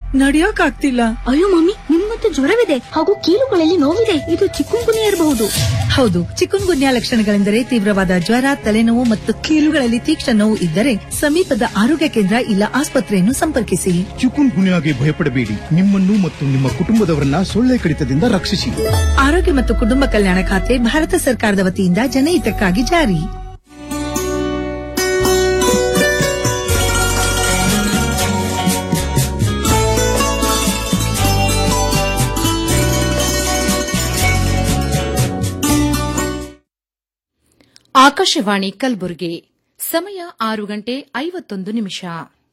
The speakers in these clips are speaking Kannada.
ನಡಿಯೋಕ್ ಆಗ್ತಿಲ್ಲ ಅಯ್ಯೋ ಮಮ್ಮಿ ನಿಮ್ಮಂತೂ ಜ್ವರವಿದೆ ಹಾಗೂ ಕೀಲುಗಳಲ್ಲಿ ನೋವಿದೆ ಇದು ಚಿಕ್ಕುಂಗುನಿ ಇರಬಹುದು ಹೌದು ಚಿಕನ್ ಗುನ್ಯಾ ಲಕ್ಷಣಗಳೆಂದರೆ ತೀವ್ರವಾದ ಜ್ವರ ತಲೆನೋವು ಮತ್ತು ಕೀಲುಗಳಲ್ಲಿ ತೀಕ್ಷ್ಣ ನೋವು ಇದ್ದರೆ ಸಮೀಪದ ಆರೋಗ್ಯ ಕೇಂದ್ರ ಇಲ್ಲ ಆಸ್ಪತ್ರೆಯನ್ನು ಸಂಪರ್ಕಿಸಿ ಚಿಕುನ್ ಗುನ್ಯಾಗೆ ಭಯಪಡಬೇಡಿ ನಿಮ್ಮನ್ನು ಮತ್ತು ನಿಮ್ಮ ಕುಟುಂಬದವರನ್ನ ಸೊಳ್ಳೆ ಕಡಿತದಿಂದ ರಕ್ಷಿಸಿ ಆರೋಗ್ಯ ಮತ್ತು ಕುಟುಂಬ ಕಲ್ಯಾಣ ಖಾತೆ ಭಾರತ ಸರ್ಕಾರದ ವತಿಯಿಂದ ಜನಹಿತಕ್ಕಾಗಿ ಜಾರಿ ಆಕಾಶವಾಣಿ ಕಲಬುರಗಿ ಸಮಯ ಆರು ಗಂಟೆ ಐವತ್ತೊಂದು ನಿಮಿಷ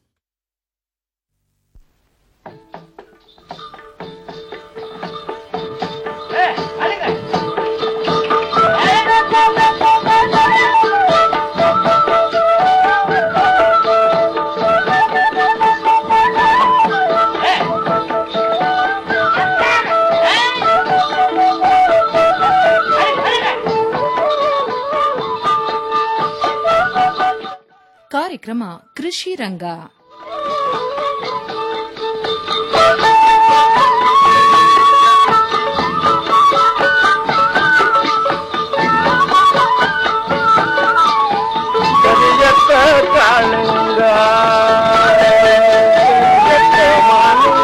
ಕಾರ್ಯಕ್ರಮ ಕೃಷಿ ರಂಗ ಕರಿಯತ್ತ ಕಾಳಿಂಗ ಕರಿಯತ್ತ ಮಾಲಿಂಗ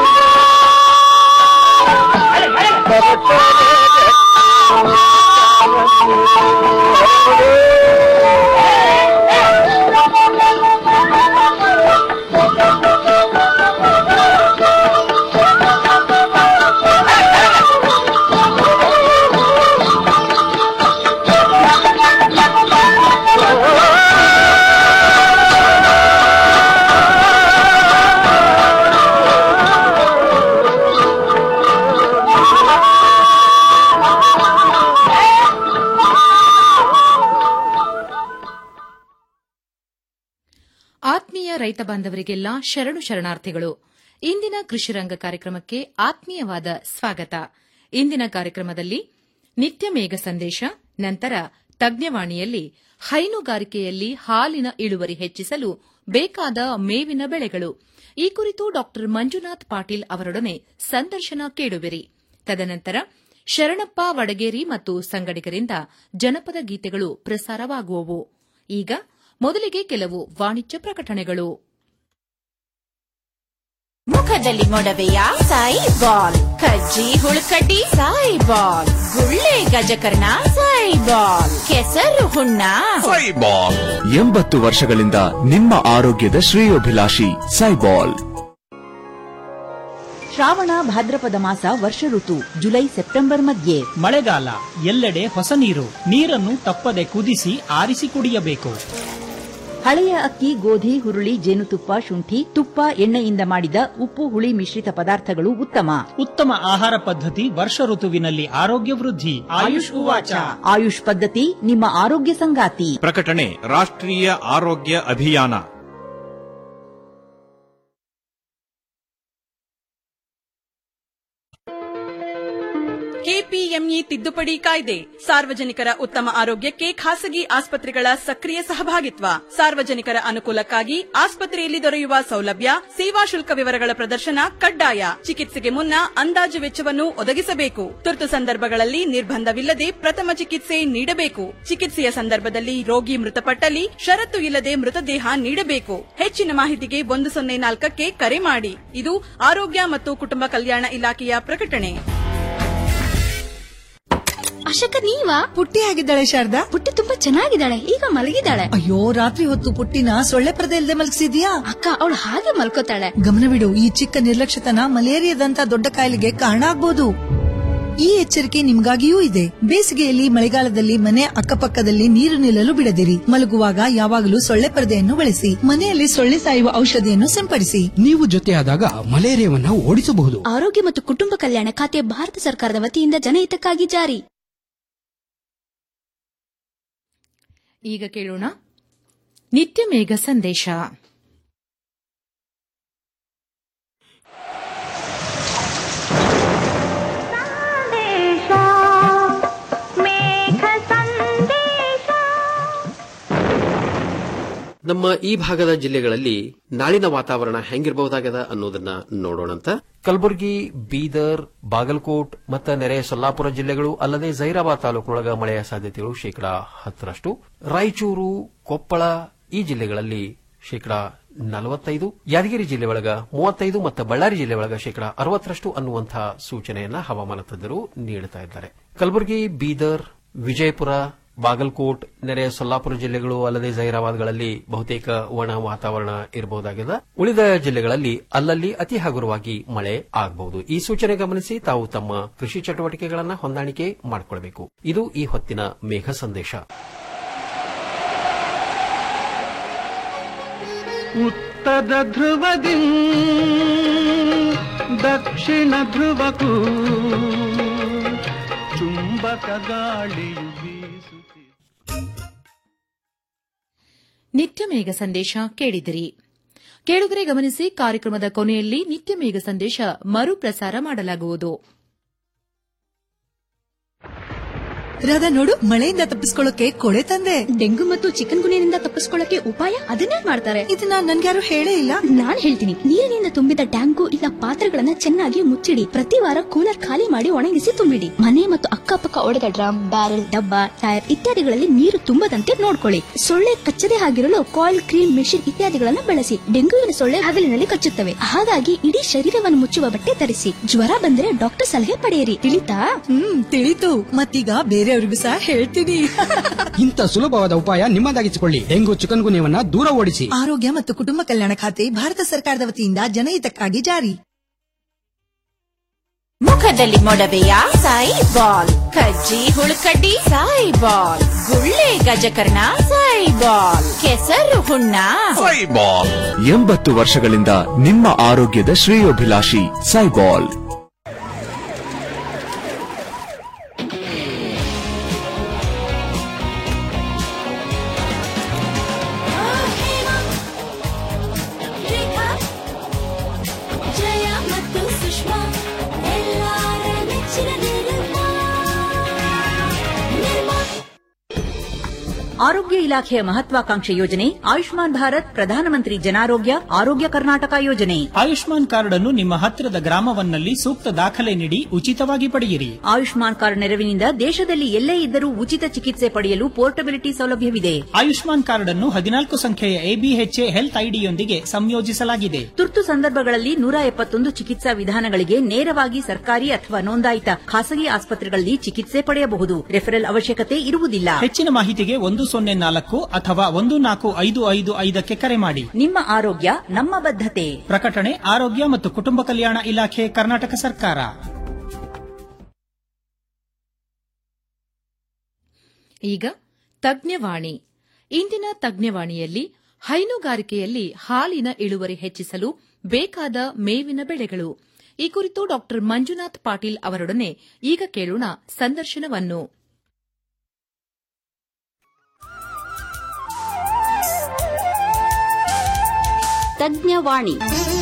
ಆತ್ಮೀಯ ರೈತ ಬಾಂಧವರಿಗೆಲ್ಲ ಶರಣು ಶರಣಾರ್ಥಿಗಳು ಇಂದಿನ ಕೃಷಿ ರಂಗ ಕಾರ್ಯಕ್ರಮಕ್ಕೆ ಆತ್ಮೀಯವಾದ ಸ್ವಾಗತ ಇಂದಿನ ಕಾರ್ಯಕ್ರಮದಲ್ಲಿ ನಿತ್ಯ ಮೇಘ ಸಂದೇಶ ನಂತರ ತಜ್ಞವಾಣಿಯಲ್ಲಿ ಹೈನುಗಾರಿಕೆಯಲ್ಲಿ ಹಾಲಿನ ಇಳುವರಿ ಹೆಚ್ಚಿಸಲು ಬೇಕಾದ ಮೇವಿನ ಬೆಳೆಗಳು ಈ ಕುರಿತು ಡಾ ಮಂಜುನಾಥ್ ಪಾಟೀಲ್ ಅವರೊಡನೆ ಸಂದರ್ಶನ ಕೇಳುವಿರಿ ತದನಂತರ ಶರಣಪ್ಪ ವಡಗೇರಿ ಮತ್ತು ಸಂಗಡಿಗರಿಂದ ಜನಪದ ಗೀತೆಗಳು ಪ್ರಸಾರವಾಗುವವು ಈಗ ಮೊದಲಿಗೆ ಕೆಲವು ವಾಣಿಜ್ಯ ಪ್ರಕಟಣೆಗಳು ಮುಖದಲ್ಲಿ ಮೊಡವೆಯ ಸಾಯಿ ಬಾಲ್ ಕಜ್ಜಿ ಹುಳುಕಡ್ಡಿ ಸಾಯಿ ಬಾಲ್ ಗುಳ್ಳೆ ಗಜಕರ್ಣ ಸಾಯಿ ಬಾಲ್ ಕೆಸರು ಹುಣ್ಣ ಸೈಬಾಲ್ ಎಂಬತ್ತು ವರ್ಷಗಳಿಂದ ನಿಮ್ಮ ಆರೋಗ್ಯದ ಶ್ರೇಯೋಭಿಲಾಷಿ ಸೈಬಾಲ್ ಶ್ರಾವಣ ಭಾದ್ರಪದ ಮಾಸ ವರ್ಷ ಋತು ಜುಲೈ ಸೆಪ್ಟೆಂಬರ್ ಮಧ್ಯೆ ಮಳೆಗಾಲ ಎಲ್ಲೆಡೆ ಹೊಸ ನೀರು ನೀರನ್ನು ತಪ್ಪದೆ ಕುದಿಸಿ ಆರಿಸಿ ಕುಡಿಯಬೇಕು ಹಳೆಯ ಅಕ್ಕಿ ಗೋಧಿ ಹುರುಳಿ ಜೇನುತುಪ್ಪ ಶುಂಠಿ ತುಪ್ಪ ಎಣ್ಣೆಯಿಂದ ಮಾಡಿದ ಉಪ್ಪು ಹುಳಿ ಮಿಶ್ರಿತ ಪದಾರ್ಥಗಳು ಉತ್ತಮ ಉತ್ತಮ ಆಹಾರ ಪದ್ಧತಿ ವರ್ಷ ಋತುವಿನಲ್ಲಿ ಆರೋಗ್ಯ ವೃದ್ಧಿ ಆಯುಷ್ ಉವಾಚ ಆಯುಷ್ ಪದ್ಧತಿ ನಿಮ್ಮ ಆರೋಗ್ಯ ಸಂಗಾತಿ ಪ್ರಕಟಣೆ ರಾಷ್ಟ್ರೀಯ ಆರೋಗ್ಯ ಅಭಿಯಾನ ಕೆಪಿಎಂಇ ತಿದ್ದುಪಡಿ ಕಾಯ್ದೆ ಸಾರ್ವಜನಿಕರ ಉತ್ತಮ ಆರೋಗ್ಯಕ್ಕೆ ಖಾಸಗಿ ಆಸ್ಪತ್ರೆಗಳ ಸಕ್ರಿಯ ಸಹಭಾಗಿತ್ವ ಸಾರ್ವಜನಿಕರ ಅನುಕೂಲಕ್ಕಾಗಿ ಆಸ್ಪತ್ರೆಯಲ್ಲಿ ದೊರೆಯುವ ಸೌಲಭ್ಯ ಸೇವಾ ಶುಲ್ಕ ವಿವರಗಳ ಪ್ರದರ್ಶನ ಕಡ್ಡಾಯ ಚಿಕಿತ್ಸೆಗೆ ಮುನ್ನ ಅಂದಾಜು ವೆಚ್ಚವನ್ನು ಒದಗಿಸಬೇಕು ತುರ್ತು ಸಂದರ್ಭಗಳಲ್ಲಿ ನಿರ್ಬಂಧವಿಲ್ಲದೆ ಪ್ರಥಮ ಚಿಕಿತ್ಸೆ ನೀಡಬೇಕು ಚಿಕಿತ್ಸೆಯ ಸಂದರ್ಭದಲ್ಲಿ ರೋಗಿ ಮೃತಪಟ್ಟಲ್ಲಿ ಷರತ್ತು ಇಲ್ಲದೆ ಮೃತದೇಹ ನೀಡಬೇಕು ಹೆಚ್ಚಿನ ಮಾಹಿತಿಗೆ ಒಂದು ಸೊನ್ನೆ ನಾಲ್ಕಕ್ಕೆ ಕರೆ ಮಾಡಿ ಇದು ಆರೋಗ್ಯ ಮತ್ತು ಕುಟುಂಬ ಕಲ್ಯಾಣ ಇಲಾಖೆಯ ಪ್ರಕಟಣೆ ಅಶಕ ನೀವಾ ಪುಟ್ಟಿ ಆಗಿದ್ದಾಳೆ ಶಾರದಾ ಪುಟ್ಟಿ ತುಂಬಾ ಚೆನ್ನಾಗಿದ್ದಾಳೆ ಈಗ ಮಲಗಿದ್ದಾಳೆ ಅಯ್ಯೋ ರಾತ್ರಿ ಹೊತ್ತು ಪುಟ್ಟಿನ ಸೊಳ್ಳೆ ಪರದೆ ಇಲ್ಲದೆ ಮಲಗಿಸಿದ್ಯಾ ಅಕ್ಕ ಅವಳು ಹಾಗೆ ಮಲ್ಕೋತಾಳೆ ಗಮನವಿಡು ಈ ಚಿಕ್ಕ ನಿರ್ಲಕ್ಷ್ಯತನ ಮಲೇರಿಯಾದಂತ ದೊಡ್ಡ ಕಾಯಿಲೆಗೆ ಕಾರಣ ಆಗ್ಬೋದು ಈ ಎಚ್ಚರಿಕೆ ನಿಮ್ಗಾಗಿಯೂ ಇದೆ ಬೇಸಿಗೆಯಲ್ಲಿ ಮಳೆಗಾಲದಲ್ಲಿ ಮನೆ ಅಕ್ಕಪಕ್ಕದಲ್ಲಿ ನೀರು ನಿಲ್ಲಲು ಬಿಡದಿರಿ ಮಲಗುವಾಗ ಯಾವಾಗಲೂ ಸೊಳ್ಳೆ ಪರದೆಯನ್ನು ಬಳಸಿ ಮನೆಯಲ್ಲಿ ಸೊಳ್ಳೆ ಸಾಯುವ ಔಷಧಿಯನ್ನು ಸಿಂಪಡಿಸಿ ನೀವು ಜೊತೆಯಾದಾಗ ಮಲೇರಿಯಾವನ್ನು ಓಡಿಸಬಹುದು ಆರೋಗ್ಯ ಮತ್ತು ಕುಟುಂಬ ಕಲ್ಯಾಣ ಖಾತೆ ಭಾರತ ಸರ್ಕಾರದ ವತಿಯಿಂದ ಜನಹಿತಕ್ಕಾಗಿ ಜಾರಿ ಈಗ ಕೇಳೋಣ ನಿತ್ಯ ಮೇಘ ಸಂದೇಶ ನಮ್ಮ ಈ ಭಾಗದ ಜಿಲ್ಲೆಗಳಲ್ಲಿ ನಾಳಿನ ವಾತಾವರಣ ಹೆಂಗಿರಬಹುದಾಗದ ಅನ್ನೋದನ್ನ ನೋಡೋಣಂತ ಕಲಬುರಗಿ ಬೀದರ್ ಬಾಗಲಕೋಟ್ ಮತ್ತು ನೆರೆ ಸೊಲ್ಲಾಪುರ ಜಿಲ್ಲೆಗಳು ಅಲ್ಲದೆ ಜೈರಾಬಾದ್ ತಾಲೂಕಿನೊಳಗ ಮಳೆಯ ಸಾಧ್ಯತೆಗಳು ಶೇಕಡಾ ಹತ್ತರಷ್ಟು ರಾಯಚೂರು ಕೊಪ್ಪಳ ಈ ಜಿಲ್ಲೆಗಳಲ್ಲಿ ಶೇಕಡಾ ನಲವತ್ತೈದು ಯಾದಗಿರಿ ಜಿಲ್ಲೆ ಒಳಗ ಮೂವತ್ತೈದು ಮತ್ತು ಬಳ್ಳಾರಿ ಜಿಲ್ಲೆ ಒಳಗ ಶೇಕಡಾ ಅರವತ್ತರಷ್ಟು ಅನ್ನುವಂತಹ ಸೂಚನೆಯನ್ನ ಹವಾಮಾನ ತಜ್ಞರು ನೀಡುತ್ತಾ ಇದ್ದಾರೆ ಕಲಬುರಗಿ ಬೀದರ್ ವಿಜಯಪುರ ಬಾಗಲಕೋಟ್ ನೆರೆ ಸೊಲ್ಲಾಪುರ ಜಿಲ್ಲೆಗಳು ಅಲ್ಲದೆ ಜೈರಾಬಾದ್ಗಳಲ್ಲಿ ಬಹುತೇಕ ಒಣ ವಾತಾವರಣ ಇರಬಹುದಾಗಿದೆ ಉಳಿದ ಜಿಲ್ಲೆಗಳಲ್ಲಿ ಅಲ್ಲಲ್ಲಿ ಅತಿ ಹಗುರವಾಗಿ ಮಳೆ ಆಗಬಹುದು ಈ ಸೂಚನೆ ಗಮನಿಸಿ ತಾವು ತಮ್ಮ ಕೃಷಿ ಚಟುವಟಿಕೆಗಳನ್ನು ಹೊಂದಾಣಿಕೆ ಮಾಡಿಕೊಳ್ಳಬೇಕು ಇದು ಈ ಹೊತ್ತಿನ ಮೇಘ ಸಂದೇಶ ಉತ್ತರ ಧ್ರುವದಿ ದಕ್ಷಿಣ ಧ್ರುವಕ್ಕೂ ಚುಂಬಕ ಗಾಳಿಯು ಬೀಸುತ್ತಿದೆ ನಿತ್ಯ ಮೇಘ ಸಂದೇಶ ಕೇಳಿದಿರಿ ಕೇಳುಗರೆ ಗಮನಿಸಿ ಕಾರ್ಯಕ್ರಮದ ಕೊನೆಯಲ್ಲಿ ನಿತ್ಯ ಮೇಘ ಸಂದೇಶ ಮರುಪ್ರಸಾರ ಮಾಡಲಾಗುವುದು ರಾಧಾ ನೋಡು ಮಳೆಯಿಂದ ತಪ್ಪಿಸ್ಕೊಳ್ಳೋಕೆ ಕೊಳೆ ತಂದೆ ಡೆಂಗು ಮತ್ತು ಚಿಕನ್ ಗುನಿಯಿಂದ ತಪ್ಪಿಸ್ಕೊಳ್ಳಕ್ಕೆ ಉಪಾಯ ಅದನ್ನೇ ಮಾಡ್ತಾರೆ ಇದನ್ನ ನನ್ಗ್ಯಾರು ಹೇಳೇ ಇಲ್ಲ ನಾನ್ ಹೇಳ್ತೀನಿ ನೀರಿನಿಂದ ತುಂಬಿದ ಟ್ಯಾಂಕು ಇಲ್ಲ ಪಾತ್ರೆಗಳನ್ನ ಚೆನ್ನಾಗಿ ಮುಚ್ಚಿಡಿ ಪ್ರತಿ ವಾರ ಕೂಲರ್ ಖಾಲಿ ಮಾಡಿ ಒಣಗಿಸಿ ತುಂಬಿಡಿ ಮನೆ ಮತ್ತು ಅಕ್ಕಪಕ್ಕ ಒಡೆದ ಡ್ರಮ್ ಬ್ಯಾರೆಲ್ ಡಬ್ಬ ಟೈರ್ ಇತ್ಯಾದಿಗಳಲ್ಲಿ ನೀರು ತುಂಬದಂತೆ ನೋಡ್ಕೊಳ್ಳಿ ಸೊಳ್ಳೆ ಕಚ್ಚದೆ ಆಗಿರಲು ಕಾಯಿಲ್ ಕ್ರೀಮ್ ಮೆಷಿನ್ ಇತ್ಯಾದಿಗಳನ್ನ ಬಳಸಿ ಡೆಂಗುವಿನ ಸೊಳ್ಳೆ ಹಗಲಿನಲ್ಲಿ ಕಚ್ಚುತ್ತವೆ ಹಾಗಾಗಿ ಇಡೀ ಶರೀರವನ್ನು ಮುಚ್ಚುವ ಬಟ್ಟೆ ಧರಿಸಿ ಜ್ವರ ಬಂದ್ರೆ ಡಾಕ್ಟರ್ ಸಲಹೆ ಪಡೆಯಿರಿ ತಿಳಿತಾ ಹ್ಮ್ ತಿಳಿತು ಮತ್ತೀಗ ಬೇರೆಯವ್ರಿಗೂ ಸಹ ಹೇಳ್ತೀನಿ ಇಂಥ ಸುಲಭವಾದ ಉಪಾಯ ನಿಮ್ಮದಾಗಿಸಿಕೊಳ್ಳಿ ಡೆಂಗು ಚಿಕನ್ ಗುನ್ಯವನ್ನ ದೂರ ಓಡಿಸಿ ಆರೋಗ್ಯ ಮತ್ತು ಕುಟುಂಬ ಕಲ್ಯಾಣ ಖಾತೆ ಭಾರತ ಸರ್ಕಾರದ ವತಿಯಿಂದ ಜನಹಿತಕ್ಕಾಗಿ ಜಾರಿ ಮುಖದಲ್ಲಿ ಮೊಡವೆಯ ಸಾಯಿ ಬಾಲ್ ಕಜ್ಜಿ ಹುಳುಕಡ್ಡಿ ಸಾಯಿ ಬಾಲ್ ಗುಳ್ಳೆ ಗಜಕರ್ಣ ಸಾಯಿ ಬಾಲ್ ಕೆಸರು ಹುಣ್ಣ ಸೈಬಾಲ್ ಎಂಬತ್ತು ವರ್ಷಗಳಿಂದ ನಿಮ್ಮ ಆರೋಗ್ಯದ ಶ್ರೇಯೋಭಿಲಾಷಿ ಸೈಬಾಲ್ ಜಯ ಮತ್ತು ಸುಷ್ಮಾ ಎಲ್ಲಾರ ನೆಚ್ಚಿನ ನಿರ್ಮಾ ನಿರ್ಮಾ ಆರೋಗ್ಯ ಇಲಾಖೆಯ ಮಹತ್ವಾಕಾಂಕ್ಷೆ ಯೋಜನೆ ಆಯುಷ್ಮಾನ್ ಭಾರತ್ ಪ್ರಧಾನಮಂತ್ರಿ ಜನಾರೋಗ್ಯ ಆರೋಗ್ಯ ಕರ್ನಾಟಕ ಯೋಜನೆ ಆಯುಷ್ಮಾನ್ ಕಾರ್ಡ್ ಅನ್ನು ನಿಮ್ಮ ಹತ್ತಿರದ ಗ್ರಾಮವನ್ನಲ್ಲಿ ಸೂಕ್ತ ದಾಖಲೆ ನೀಡಿ ಉಚಿತವಾಗಿ ಪಡೆಯಿರಿ ಆಯುಷ್ಮಾನ್ ಕಾರ್ಡ್ ನೆರವಿನಿಂದ ದೇಶದಲ್ಲಿ ಎಲ್ಲೇ ಇದ್ದರೂ ಉಚಿತ ಚಿಕಿತ್ಸೆ ಪಡೆಯಲು ಪೋರ್ಟಬಿಲಿಟಿ ಸೌಲಭ್ಯವಿದೆ ಆಯುಷ್ಮಾನ್ ಕಾರ್ಡ್ ಅನ್ನು ಹದಿನಾಲ್ಕು ಸಂಖ್ಯೆಯ ಎಬಿಎಚ್ಎ ಹೆಲ್ತ್ ಐಡಿಯೊಂದಿಗೆ ಸಂಯೋಜಿಸಲಾಗಿದೆ ತುರ್ತು ಸಂದರ್ಭಗಳಲ್ಲಿ ನೂರ ಎಪ್ಪತ್ತೊಂದು ಚಿಕಿತ್ಸಾ ವಿಧಾನಗಳಿಗೆ ನೇರವಾಗಿ ಸರ್ಕಾರಿ ಅಥವಾ ನೋಂದಾಯಿತ ಖಾಸಗಿ ಆಸ್ಪತ್ರೆಗಳಲ್ಲಿ ಚಿಕಿತ್ಸೆ ಪಡೆಯಬಹುದು ರೆಫರಲ್ ಅವಶ್ಯಕತೆ ಇರುವುದಿಲ್ಲ ಹೆಚ್ಚಿನ ಮಾಹಿತಿಗೆ ಒಂದು ಸೊನ್ನೆ ನಾಲ್ಕು ಅಥವಾ ಒಂದು ನಾಲ್ಕು ಐದು ಐದು ಐದಕ್ಕೆ ಕರೆ ಮಾಡಿ ನಿಮ್ಮ ಆರೋಗ್ಯ ನಮ್ಮ ಬದ್ಧತೆ ಪ್ರಕಟಣೆ ಆರೋಗ್ಯ ಮತ್ತು ಕುಟುಂಬ ಕಲ್ಯಾಣ ಇಲಾಖೆ ಕರ್ನಾಟಕ ಸರ್ಕಾರ ಈಗ ತಜ್ಞವಾಣಿ ಇಂದಿನ ತಜ್ಞವಾಣಿಯಲ್ಲಿ ಹೈನುಗಾರಿಕೆಯಲ್ಲಿ ಹಾಲಿನ ಇಳುವರಿ ಹೆಚ್ಚಿಸಲು ಬೇಕಾದ ಮೇವಿನ ಬೆಳೆಗಳು ಈ ಕುರಿತು ಡಾ ಮಂಜುನಾಥ್ ಪಾಟೀಲ್ ಅವರೊಡನೆ ಈಗ ಕೇಳೋಣ ಸಂದರ್ಶನವನ್ನು ತಜ್ಞವಾಣಿ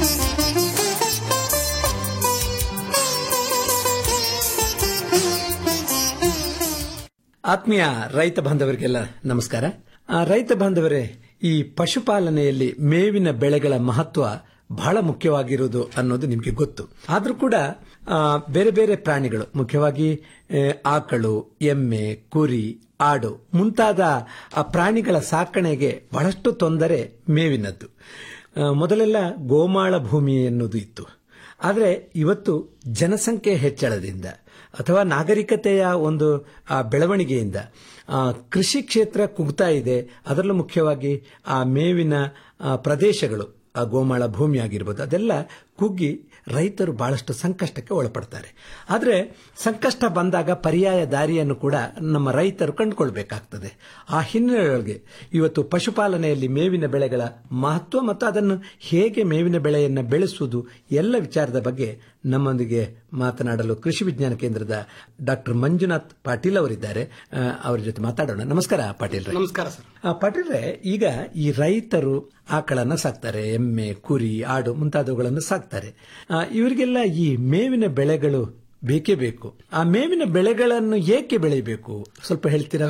ಆತ್ಮೀಯ ರೈತ ಬಾಂಧವರಿಗೆಲ್ಲ ನಮಸ್ಕಾರ ಆ, ರೈತ ಬಾಂಧವರೇ ಈ ಪಶುಪಾಲನೆಯಲ್ಲಿ ಮೇವಿನ ಬೆಳೆಗಳ ಮಹತ್ವ ಬಹಳ ಮುಖ್ಯವಾಗಿರುವುದು ಅನ್ನೋದು ನಿಮಗೆ ಗೊತ್ತು ಆದ್ರೂ ಕೂಡ ಆ, ಬೇರೆ ಬೇರೆ ಪ್ರಾಣಿಗಳು ಮುಖ್ಯವಾಗಿ ಆ, ಆಕಳು ಎಮ್ಮೆ ಕುರಿ ಆಡು ಮುಂತಾದ ಆ ಪ್ರಾಣಿಗಳ ಸಾಕಣೆಗೆ ಬಹಳಷ್ಟು ತೊಂದರೆ ಮೇವಿನದ್ದು ಆ, ಮೊದಲೆಲ್ಲ ಗೋಮಾಳ ಭೂಮಿ ಎನ್ನುವುದು ಇತ್ತು ಆದರೆ ಇವತ್ತು ಜನಸಂಖ್ಯೆ ಹೆಚ್ಚಳದಿಂದ ಅಥವಾ ನಾಗರಿಕತೆಯ ಒಂದು ಆ, ಬೆಳವಣಿಗೆಯಿಂದ ಆ, ಕೃಷಿ ಕ್ಷೇತ್ರ ಕುಗ್ತಾ ಇದೆ ಅದರಲ್ಲೂ ಮುಖ್ಯವಾಗಿ ಆ ಮೇವಿನ ಆ, ಪ್ರದೇಶಗಳು ಆ ಗೋಮಾಳ ಭೂಮಿ ಆಗಿರ್ಬೋದು ಅದೆಲ್ಲ ಕುಗ್ಗಿ ರೈತರು ಬಹಳಷ್ಟು ಸಂಕಷ್ಟಕ್ಕೆ ಒಳಪಡ್ತಾರೆ ಆದರೆ ಸಂಕಷ್ಟ ಬಂದಾಗ ಪರ್ಯಾಯ ದಾರಿಯನ್ನು ಕೂಡ ನಮ್ಮ ರೈತರು ಕಂಡುಕೊಳ್ಬೇಕಾಗ್ತದೆ ಆ ಹಿನ್ನೆಲೆಯೊಳಗೆ ಇವತ್ತು ಪಶುಪಾಲನೆಯಲ್ಲಿ ಮೇವಿನ ಬೆಳೆಗಳ ಮಹತ್ವ ಮತ್ತು ಅದನ್ನು ಹೇಗೆ ಮೇವಿನ ಬೆಳೆಯನ್ನು ಬೆಳೆಸುವುದು ಎಲ್ಲ ವಿಚಾರದ ಬಗ್ಗೆ ನಮ್ಮೊಂದಿಗೆ ಮಾತನಾಡಲು ಕೃಷಿ ವಿಜ್ಞಾನ ಕೇಂದ್ರದ ಡಾಕ್ಟರ್ ಮಂಜುನಾಥ್ ಪಾಟೀಲ್ ಅವರಿದ್ದಾರೆ ಆ, ಅವರ ಜೊತೆ ಮಾತಾಡೋಣ ನಮಸ್ಕಾರ ಪಾಟೀಲ್ ನಮಸ್ಕಾರ ಸರ್ ಪಾಟೀಲ್ರೆ ಈಗ ಈ ರೈತರು ಆಕಳನ್ನ ಸಾಕ್ತಾರೆ ಎಮ್ಮೆ ಕುರಿ ಆಡು ಮುಂತಾದವುಗಳನ್ನು ಸಾಕ್ತಾರೆ ಆ, ಇವರಿಗೆಲ್ಲ ಈ ಮೇವಿನ ಬೆಳೆಗಳು ಬೇಕೇ ಬೇಕು ಆ ಮೇವಿನ ಬೆಳೆಗಳನ್ನು ಏಕೆ ಬೆಳೆಯಬೇಕು ಸ್ವಲ್ಪ ಹೇಳ್ತೀರಾ ಅವರಿಗೆ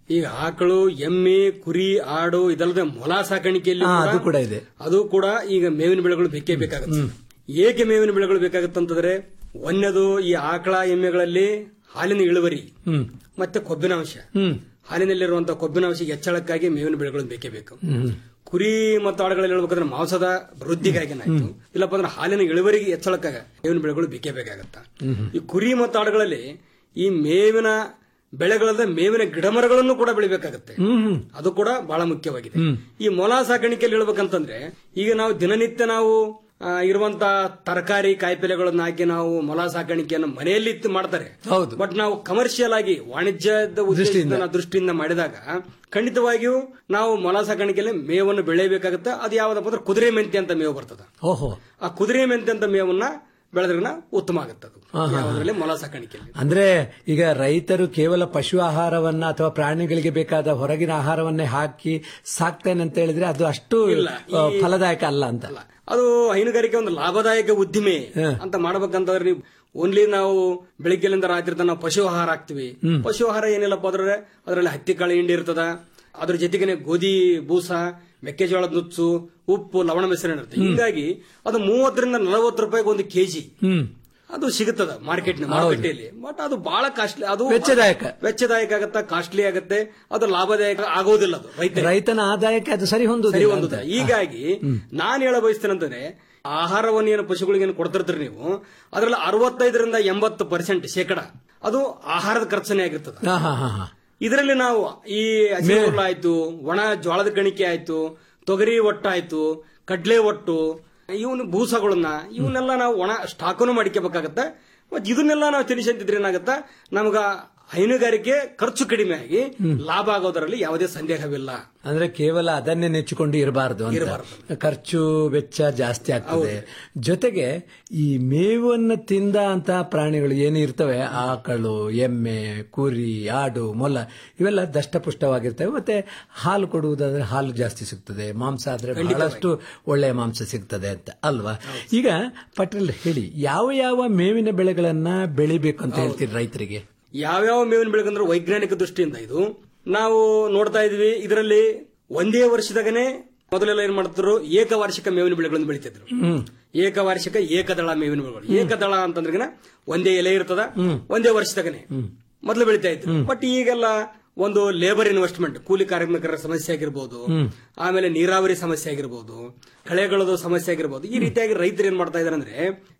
ಈಗ ಆಕಳು ಎಮ್ಮೆ ಕುರಿ ಆಡು ಇದಲ್ಲದೆ ಮೊಲ ಸಾಕಾಣಿಕೆಯಲ್ಲಿ ಹಾ, ಕೂಡ- ಅದು ಕೂಡ ಇದೆ. ಅದು ಕೂಡ ಈಗ ಮೇವಿನ ಬೆಳೆಗಳು ಬೇಕೇ ಬೇಕಾಗುತ್ತೆ ಏಕೆ ಮೇವಿನ ಬೆಳೆಗಳು ಬೇಕಾಗುತ್ತೆ ಅಂತಂದ್ರೆ ಒಂದನೇದು ಈ ಆಕಳ ಎಮ್ಮೆಗಳಲ್ಲಿ ಹಾಲಿನ ಇಳುವರಿ ಹ್ಮ್ ಮತ್ತೆ ಕೊಬ್ಬಿನ ಅಂಶ ಹ್ಮ್ ಹಾಲಿನಲ್ಲಿರುವಂತಹ ಕೊಬ್ಬಿನ ಅಂಶ ಹೆಚ್ಚಳಕ್ಕಾಗಿ ಮೇವಿನ ಬೆಳೆಗಳು ಬೇಕೇ ಬೇಕು ಹ್ಮ್ ಕುರಿ ಮತ್ತು ಆಡುಗಳಲ್ಲಿ ಹೇಳ್ಬೇಕಂದ್ರೆ ಮಾಂಸದ ವೃದ್ಧಿಗಾಗಿ ಏನಾಯ್ತು ಇಲ್ಲಪ್ಪ ಅಂದ್ರೆ ಹಾಲಿನ ಇಳುವರಿಗೆ ಹೆಚ್ಚಳಕ್ಕಾಗ ಮೇವಿನ ಬೆಳೆಗಳು ಬೇಕೇ ಬೇಕಾಗತ್ತ ಈ ಕುರಿ ಮತ್ತು ಆಡುಗಳಲ್ಲಿ ಈ ಮೇವಿನ ಬೆಳೆಗಳಲ್ಲದೆ ಮೇವಿನ ಗಿಡಮರಗಳನ್ನು ಕೂಡ ಬೆಳಿಬೇಕಾಗತ್ತೆ ಹ್ಮ್ ಅದು ಕೂಡ ಬಹಳ ಮುಖ್ಯವಾಗಿದೆ ಈ ಮೊಲ ಸಾಕಾಣಿಕೆಯಲ್ಲಿ ಹೇಳ್ಬೇಕಂತಂದ್ರೆ ಈಗ ನಾವು ದಿನನಿತ್ಯ ನಾವು ಆ, ಇರುವಂತ ತರಕಾರಿ ಕಾಯಿಪಲ್ಯಗಳನ್ನ ಹಾಕಿ ನಾವು ಮೊಲ ಸಾಕಾಣಿಕೆಯನ್ನು ಮನೆಯಲ್ಲಿ ಇತ್ತು ಮಾಡ್ತಾರೆ ಹೌದು ಬಟ್ ನಾವು ಕಮರ್ಷಿಯಲ್ ಆಗಿ ವಾಣಿಜ್ಯದ ಉದ್ದೇಶದಿಂದ ನಾವು ದೃಷ್ಟಿಯಿಂದ ಮಾಡಿದಾಗ ಖಂಡಿತವಾಗಿಯೂ ನಾವು ಮೊಲ ಸಾಕಾಣಿಕೆಯಲ್ಲಿ ಮೇವನ್ನು ಬೆಳೆಯಬೇಕಾಗುತ್ತೆ ಅದು ಯಾವ್ದಪ್ಪ ಅಂದ್ರೆ ಕುದುರೆ ಮೆಂತೆ ಅಂತ ಮೇವು ಬರ್ತದ ಓಹೋ ಆ ಕುದುರೆ ಮೆಂತೆ ಅಂತ ಮೇವನ್ನ ಬೆಳೆದ್ರೆ ಉತ್ತಮ ಆಗುತ್ತೆ ಅದು ಹಾ, ಹಾ, ಹಾ. ಯಾವುದ್ರಲ್ಲಿ ಮೊಲ ಸಾಕಾಣಿಕೆಯಲ್ಲಿ ಅಂದ್ರೆ ಈಗ ರೈತರು ಕೇವಲ ಪಶು ಆಹಾರವನ್ನ ಅಥವಾ ಪ್ರಾಣಿಗಳಿಗೆ ಬೇಕಾದ ಹೊರಗಿನ ಆಹಾರವನ್ನೇ ಹಾಕಿ ಸಾಕ್ತೇನೆ ಅಂತ ಹೇಳಿದ್ರೆ ಅದು ಅಷ್ಟು ಇಲ್ಲ, ಆ, ಈ- ಫಲದಾಯಕ ಅಲ್ಲ ಅಂತ ಅದು ಹೈನುಗಾರಿಕೆ ಒಂದು ಲಾಭದಾಯಕ ಉದ್ದಿಮೆ ಅಂತ ಮಾಡ್ಬೇಕಂತಂದ್ರೆ ನೀವು ಓನ್ಲಿ ನಾವು ಬೆಳಿಗ್ಗೆಲಿಂದ ರಾತ್ರಿ ತನಕ ನಾವು ಪಶು ಆಹಾರ ಹಾಕ್ತಿವಿ ಪಶು ಆಹಾರ ಏನಿಲ್ಲಪ್ಪ ಅಂದ್ರೆ ಅದರಲ್ಲಿ ಹತ್ತಿ ಕಾಳು ಹಿಂಡಿ ಇರ್ತದ ಅದ್ರ ಜೊತೆಗೆ ಗೋಧಿ ಬೂಸ ಮೆಕ್ಕೆಜೋಳದ ನುಚ್ಚು ಉಪ್ಪು ಲವಣ ಮಿಶ್ರಣ ಇರುತ್ತೆ ಹೀಗಾಗಿ ಅದು ಮೂವತ್ತರಿಂದ ನಲವತ್ತು ರೂಪಾಯಿಗೆ ಒಂದು ಕೆಜಿ ಹ್ಮ್ ಅದು ಸಿಗುತ್ತದ ಮಾರ್ಕೆಟ್ ಮಾರುಕಟ್ಟೆಯಲ್ಲಿ ಬಟ್ ಅದು ಬಹಳ ಕಾಸ್ಟ್ಲಿ ಅದು ವೆಚ್ಚದಾಯಕ. ವೆಚ್ಚದಾಯಕ ಆಗತ್ತ ಕಾಸ್ಟ್ಲಿ ಆಗತ್ತೆ ಅದು ಲಾಭದಾಯಕ ಆಗೋದಿಲ್ಲ ಅದು ರೈತ ರೈತನ ಆದಾಯಕ್ಕೆ ಅದು ಸರಿ ಸರಿ ಹೊಂದುದಿಲ್ಲ ಹೊಂದುತ್ತೆ ಅಂತ. ಹೀಗಾಗಿ ನಾನು ಹೇಳ ಬಯಸ್ತೇನೆ ಅಂತಂದ್ರೆ ಆಹಾರವನ್ನು ಏನು ಪಶುಗಳಿಗೆ ಏನು ಕೊಡ್ತಿರ್ತೀರಿ ನೀವು ಅದರಲ್ಲಿ ಅರವತ್ತೈದರಿಂದ ಎಂಬತ್ತು ಪರ್ಸೆಂಟ್ ಶೇಕಡ ಅದು ಆಹಾರದ ಖರ್ಚನೆ ಆಗಿರ್ತದೆ ಹಾ, ಹಾ, ಹಾ, ಹಾ. ಇದರಲ್ಲಿ ನಾವು ಈ ಹಸಿರುಳ್ಳ ಆಯ್ತು ಒಣ ಜೋಳದ ಕಣಿಕೆ ಆಯ್ತು ತೊಗರಿ ಒಟ್ಟಾಯ್ತು ಕಡ್ಲೆ ಒಟ್ಟು ಇವನ್ ಬೂಸಗಳನ್ನ ಇವನ್ನೆಲ್ಲ ನಾವು ಒಣ ಸ್ಟಾಕನ್ನು ಮಾಡ್ಕೋಬೇಕಾಗತ್ತೆ ಮತ್ತೆ ಇದನ್ನೆಲ್ಲ ನಾವು ತಿನ್ನಿಸಂತಿದ್ರೆ ಏನಾಗತ್ತ ನಮಗ ಹೈನುಗಾರಿಕೆ ಖರ್ಚು ಕಡಿಮೆ ಆಗಿ ಲಾಭ ಆಗೋದರಲ್ಲಿ ಯಾವುದೇ ಸಂದೇಹವಿಲ್ಲ ಅಂದ್ರೆ ಕೇವಲ ಅದನ್ನೇ ನೆಚ್ಚಿಕೊಂಡು ಇರಬಾರದು ಅಂತ ಖರ್ಚು ವೆಚ್ಚ ಜಾಸ್ತಿ ಆಗ್ತದೆ ಜೊತೆಗೆ ಈ ಮೇವನ್ನು ತಿಂದ ಅಂತ ಪ್ರಾಣಿಗಳು ಏನು ಇರ್ತವೆ ಆಕಳು ಎಮ್ಮೆ ಕುರಿ ಆಡು ಮೊಲ ಇವೆಲ್ಲ ದಷ್ಟಪುಷ್ಟವಾಗಿರ್ತವೆ ಮತ್ತೆ ಹಾಲು ಕೊಡುವುದಾದ್ರೆ ಹಾಲು ಜಾಸ್ತಿ ಸಿಗ್ತದೆ ಮಾಂಸ ಆದ್ರೆ ಬಹಳಷ್ಟು ಒಳ್ಳೆಯ ಮಾಂಸ ಸಿಗ್ತದೆ ಅಂತ ಅಲ್ವಾ ಈಗ ಪಟ್ರಲ್ಲಿ ಹೇಳಿ ಯಾವ ಯಾವ ಮೇವಿನ ಬೆಳೆಗಳನ್ನ ಬೆಳಿಬೇಕು ಅಂತ ಹೇಳ್ತೀರಿ ರೈತರಿಗೆ ಯಾವ್ಯಾವ ಮೇವಿನ ಬೆಳೆಗಂದ್ರೆ ವೈಜ್ಞಾನಿಕ ದೃಷ್ಟಿಯಿಂದ ಇದು ನಾವು ನೋಡ್ತಾ ಇದೀವಿ ಇದರಲ್ಲಿ ಒಂದೇ ವರ್ಷದಾಗನೆ ಮೊದಲೆಲ್ಲ ಏನ್ ಮಾಡ್ತಿದ್ರು ಏಕವಾರ್ಷಿಕ ಮೇವಿನ ಬೆಳೆಗಳನ್ನು ಬೆಳಿತಿದ್ರು ಹ್ಮ್ ಏಕವಾರ್ಷಿಕ ಏಕದಳ ಮೇವಿನ ಬೆಳೆಗಳು ಏಕದಳ ಅಂತಂದ್ರೆ ಒಂದೇ ಎಲೆ ಇರ್ತದ ಒಂದೇ ವರ್ಷದಾಗನೆ ಮೊದಲು ಬೆಳಿತಾ ಇದ್ರು ಬಟ್ ಈಗೆಲ್ಲ ಒಂದು ಲೇಬರ್ ಇನ್ವೆಸ್ಟ್ಮೆಂಟ್ ಕೂಲಿ ಕಾರ್ಮಿಕರ ಸಮಸ್ಯೆ ಆಗಿರ್ಬೋದು ಆಮೇಲೆ ನೀರಾವರಿ ಸಮಸ್ಯೆ ಆಗಿರ್ಬೋದು ಕಳೆಗಳದು ಸಮಸ್ಯೆ ಆಗಿರ್ಬೋದು ಈ ರೀತಿಯಾಗಿ ರೈತರು ಏನ್ ಮಾಡ್ತಾ ಇದಾರೆ ಅಂದ್ರೆ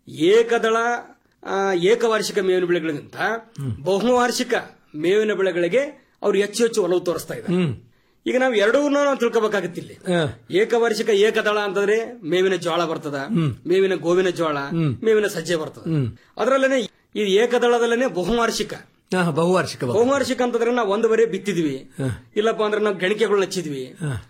ಏಕದಳ ಆ, ಏಕವಾರ್ಷಿಕ ಮೇವಿನ ಬೆಳೆಗಳಿಗಿಂತ ಬಹುವಾರ್ಷಿಕ ಮೇವಿನ ಬೆಳೆಗಳಿಗೆ ಅವ್ರು ಹೆಚ್ಚು ಹೆಚ್ಚು ಒಲವು ತೋರಿಸ್ತಾ ಇದ್ದಾರೆ ಈಗ ನಾವು ಎರಡೂ ನಾವು ತಿಳ್ಕೊಬೇಕಾಗತ್ತೆ ಇಲ್ಲಿ ಏಕವಾರ್ಷಿಕ ಏಕದಳ ಅಂತಂದ್ರೆ ಮೇವಿನ ಜೋಳ ಬರ್ತದ ಮೇವಿನ ಗೋವಿನ ಜೋಳ ಮೇವಿನ ಸಜ್ಜೆ ಬರ್ತದ ಅದರಲ್ಲೇನೆ ಈ ಏಕದಳದಲ್ಲೇನೆ ಬಹುವಾರ್ಷಿಕ ಹಾ, ಬಹುವಾರ್ಷಿಕ ಬರ್ತದೆ. ಬಹುವಾರ್ಷಿಕ ಅಂತಂದ್ರೆ ನಾವು ಒಂದು ಬರೆ ಬಿತ್ತಿದ್ವಿ ಇಲ್ಲಪ್ಪ ಅಂದ್ರೆ ನಾವು ಗಣಿಕೆಗಳು ಹಚ್ಚಿದ್ವಿ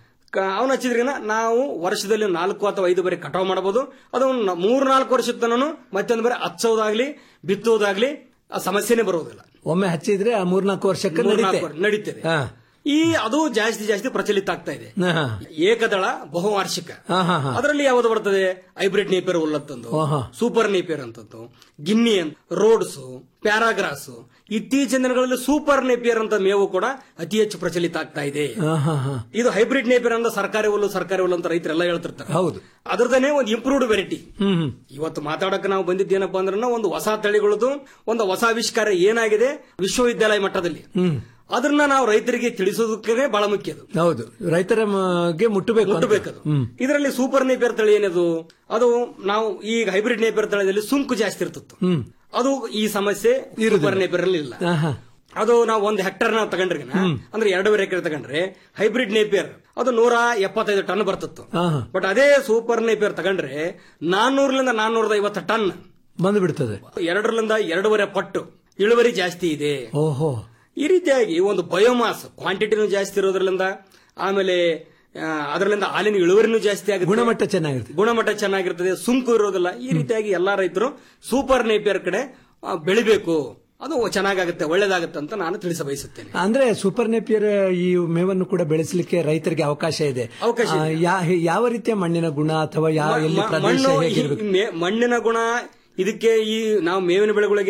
ಅವನು ಹಚ್ಚಿದ್ರಿನ ನಾವು ವರ್ಷದಲ್ಲಿ ನಾಲ್ಕು ಅಥವಾ ಐದು ಬರೆ ಕಟಾವ್ ಮಾಡಬಹುದು ಅದು ಮೂರ್ ನಾಲ್ಕು ವರ್ಷದ ತನನು ಮತ್ತೊಂದು ಬರೆ ಹಚ್ಚೋದಾಗ್ಲಿ ಬಿತ್ತೋದಾಗ್ಲಿ ಆ ಸಮಸ್ಯೆನೇ ಬರುವುದಿಲ್ಲ ಒಮ್ಮೆ ಹಚ್ಚಿದ್ರೆ ಆ ಮೂರ್ನಾಲ್ಕು ವರ್ಷಕ್ಕೆ ಮೂರ್ನಾಲ್ಕು ನಡೀತೆ. ವರ್ಷ ನಡೀತದೆ ಹಾ. ಈ ಅದು ಜಾಸ್ತಿ ಜಾಸ್ತಿ ಪ್ರಚಲಿತ ಆಗ್ತಾ ಇದೆ ಹಾ. ಏಕದಳ ಬಹುವಾರ್ಷಿಕ ಹಾ, ಹಾ, ಹಾ. ಅದರಲ್ಲಿ ಯಾವುದು ಬರ್ತದೆ ಹೈಬ್ರಿಡ್ ನೇಪಿಯರ್ ಹುಲ್ಲತ್ತಂದು ಆಹಾ. ಸೂಪರ್ ನೇಪಿಯರ್ ಅಂತದ್ದು ಗಿನ್ನಿ ಅಂತ ರೋಡ್ಸ್ ಪ್ಯಾರಾಗ್ರಾಸ್ ಇತ್ತೀಚಿನ ದಿನಗಳಲ್ಲಿ ಸೂಪರ್ ನೇಪಿಯರ್ ಅಂತ ಮೇವು ಕೂಡ ಅತಿ ಹೆಚ್ಚು ಪ್ರಚಲಿತ ಆಗ್ತಾ ಇದೆ ಹಾ, ಹಾ, ಹಾ. ಇದು ಹೈಬ್ರಿಡ್ ನೇಪಿಯರ್ ಅಂತ ಸರ್ಕಾರಿ ಹುಲ್ಲು ಸರ್ಕಾರಿ ಹುಲ್ಲು ಅಂತ ರೈತರೆಲ್ಲ ಹೇಳ್ತಿರ್ತಾರೆ ಹೌದು ಅದ್ರದನೇ ಒಂದು ಇಂಪ್ರೂವ್ಡ್ ವೆರೈಟಿ ಹ್ಮ್ ಹ್ಮ್. ಇವತ್ತು ಮಾತಾಡಕ್ಕೆ ನಾವು ಬಂದಿದ್ದೇನಪ್ಪ ಅಂದ್ರೆ ಒಂದು ಹೊಸ ತಳಿಗಳದು ಒಂದು ಹೊಸ ಆವಿಷ್ಕಾರ ಏನಾಗಿದೆ ವಿಶ್ವವಿದ್ಯಾಲಯ ಮಟ್ಟದಲ್ಲಿ ಹ್ಮ್ ಅದನ್ನ ನಾವು ರೈತರಿಗೆ ತಿಳಿಸೋದಕ್ಕೆ ಬಹಳ ಮುಖ್ಯ ಅದು ಹೌದು ರೈತರ ಗೆ ಮುಟ್ಟಬೇಕು ಅಂತ. ಮುಟ್ಟಬೇಕದು ಹ್ಮ್ ಇದರಲ್ಲಿ ಸೂಪರ್ ನೇಪಿಯರ್ ತಳಿ ಏನದು ಅದು ನಾವು ಈಗ ಹೈಬ್ರಿಡ್ ನೇಪಿಯರ್ ತಳಿಯಲ್ಲಿ ಸುಂಕು ಜಾಸ್ತಿ ಇರ್ತಿತ್ತು ಹ್ಮ್ ಅದು ಈ ಸಮಸ್ಯೆ ಸೂಪರ್ ನೇಪಿಯರ್ ಅಲ್ಲಿ ಇಲ್ಲ ಆಹಾ. ಅದು ನಾವು ಒಂದು ಹೆಕ್ಟರ್ ನಾವು ತಗೊಂಡ್ರಿ ಅಂದ್ರೆ ಎರಡೂವರೆ ಎಕರೆ ತಗೊಂಡ್ರೆ ಹೈಬ್ರಿಡ್ ನೇಪಿಯರ್ ಅದು ನೂರ ಎಪ್ಪತ್ತೈದು ಟನ್ ಬರ್ತಿತ್ತು ಆಹಾ. ಬಟ್ ಅದೇ ಸೂಪರ್ ನೇಪಿಯರ್ ತಗೊಂಡ್ರೆ ನಾನ್ನೂರರಿಂದ ನಾನ್ನೂರದ ಐವತ್ತು ಟನ್ ಬಂದು ಬಿಡ್ತದೆ ಎರಡರಿಂದ ಎರಡೂವರೆ ಪಟ್ಟು ಇಳುವರಿ ಜಾಸ್ತಿ ಇದೆ ಓಹೋ ಈ ರೀತಿಯಾಗಿ ಒಂದು ಬಯೋಮಾಸ್ ಕ್ವಾಂಟಿಟಿನೂ ಜಾಸ್ತಿ ಇರೋದ್ರಿಂದ ಆಮೇಲೆ ಆ, ಅದರಿಂದ ಹಾಲಿನ ಇಳುವರಿನೂ ಜಾಸ್ತಿ ಆಗುತ್ತೆ ಗುಣಮಟ್ಟ ಚೆನ್ನಾಗಿರ್ತದೆ ಗುಣಮಟ್ಟ ಚೆನ್ನಾಗಿರ್ತದೆ ಸುಂಕು ಇರೋದಿಲ್ಲ ಈ ರೀತಿಯಾಗಿ ಎಲ್ಲಾ ರೈತರು ಸೂಪರ್ ನೇಪಿಯರ್ ಕಡೆ ಆ, ಬೆಳಿಬೇಕು ಅದು ಚೆನ್ನಾಗಾಗುತ್ತೆ ಒಳ್ಳೇದಾಗುತ್ತೆ ಅಂತ ನಾನು ತಿಳಿಸ ಬಯಸುತ್ತೇನೆ ಅಂದ್ರೆ ಸೂಪರ್ ನೆಪಿಯರ್ ಈ ಮೇವನ್ನು ಕೂಡ ಬೆಳೆಸಲಿಕ್ಕೆ ರೈತರಿಗೆ ಅವಕಾಶ ಇದೆ ಅವಕಾಶ ಆ, ಯಾ- ಯಾವ ರೀತಿಯ ಮಣ್ಣಿನ ಗುಣ ಅಥವಾ ಯಾವ ಎಲ್ಲಿ ಮ- ಪ್ರದೇಶ ಮಣ್ಣು ಈ ಹೇಗಿರ್ಬೇಕು ಮೇ- ಮಣ್ಣಿನ ಗುಣ ಇದಕ್ಕೆ ಈ ನಾವು ಮೇವಿನ ಬೆಳೆಗಳಿಗೆ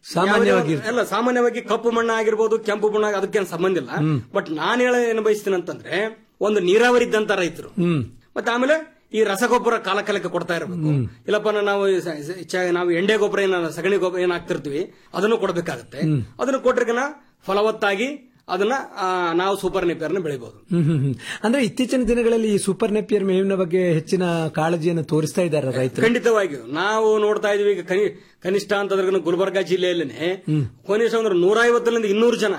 ಸಾಮಾನ್ಯವಾಗಿ ಯಾವುದೇ- ಅಲ್ಲ ಸಾಮಾನ್ಯವಾಗಿ ಕಪ್ಪು ಮಣ್ಣ ಆಗಿರ್ಬೋದು ಕೆಂಪು ಮಣ್ಣ ಅದಕ್ಕೇನು ಸಂಬಂಧ ಇಲ್ಲ ಬಟ್ ನಾನು ಹೇಳ ಏನು ಬಯಸ್ತೀನಿ ಅಂತಂದ್ರೆ ಒಂದು ನೀರಾವರಿ ಇದ್ದಂತ ರೈತರು ಹ್ಮ್ ಮತ್ತೆ ಆಮೇಲೆ ಈ ರಸಗೊಬ್ಬರ ಕಾಲ ಕಾಲಕ್ಕೆ ಕೊಡ್ತಾ ಇರಬೇಕು ಇಲ್ಲಪ್ಪ ನಾವು ಸ- ಸ- ಚ- ನಾವು ಎಂಡೆ ಗೊಬ್ಬರ ಏನ ಸಗಣಿ ಗೊಬ್ಬರ ಏನ್ ಹಾಕ್ತಿರ್ತೀವಿ ಅದನ್ನು ಕೊಡಬೇಕಾಗತ್ತೆ ಅದನ್ನು ಕೊಟ್ರಿಗನ ಫಲವತ್ತಾಗಿ ಅದನ್ನ ಆ, ನಾವು ಸೂಪರ್ ನೇಪಿಯರ್ನ ಬೆಳಿಬಹುದು ಹ್ಮ್ ಹ್ಮ್ ಹ್ಮ್. ಅಂದ್ರೆ ಇತ್ತೀಚಿನ ದಿನಗಳಲ್ಲಿ ಈ ಸೂಪರ್ ನೆಪಿಯರ್ ಮೇವಿನ ಬಗ್ಗೆ ಹೆಚ್ಚಿನ ಕಾಳಜಿಯನ್ನು ತೋರಿಸ್ತಾ ಇದ್ದಾರೆ ರೈತರು ಖಂಡಿತವಾಗಿಯೂ ನಾವು ನೋಡ್ತಾ ಇದೀವಿ ಈಗ ಕನಿ ಕನಿಷ್ಠ ಅಂತಂದ್ರೆ ಗುಲ್ಬರ್ಗಾ ಜಿಲ್ಲೆಯಲ್ಲೇನೆ ಕನಿಷ್ಠ ಅಂದ್ರೆ ನೂರ ಐವತ್ತರಿಂದ ಇನ್ನೂರು ಜನ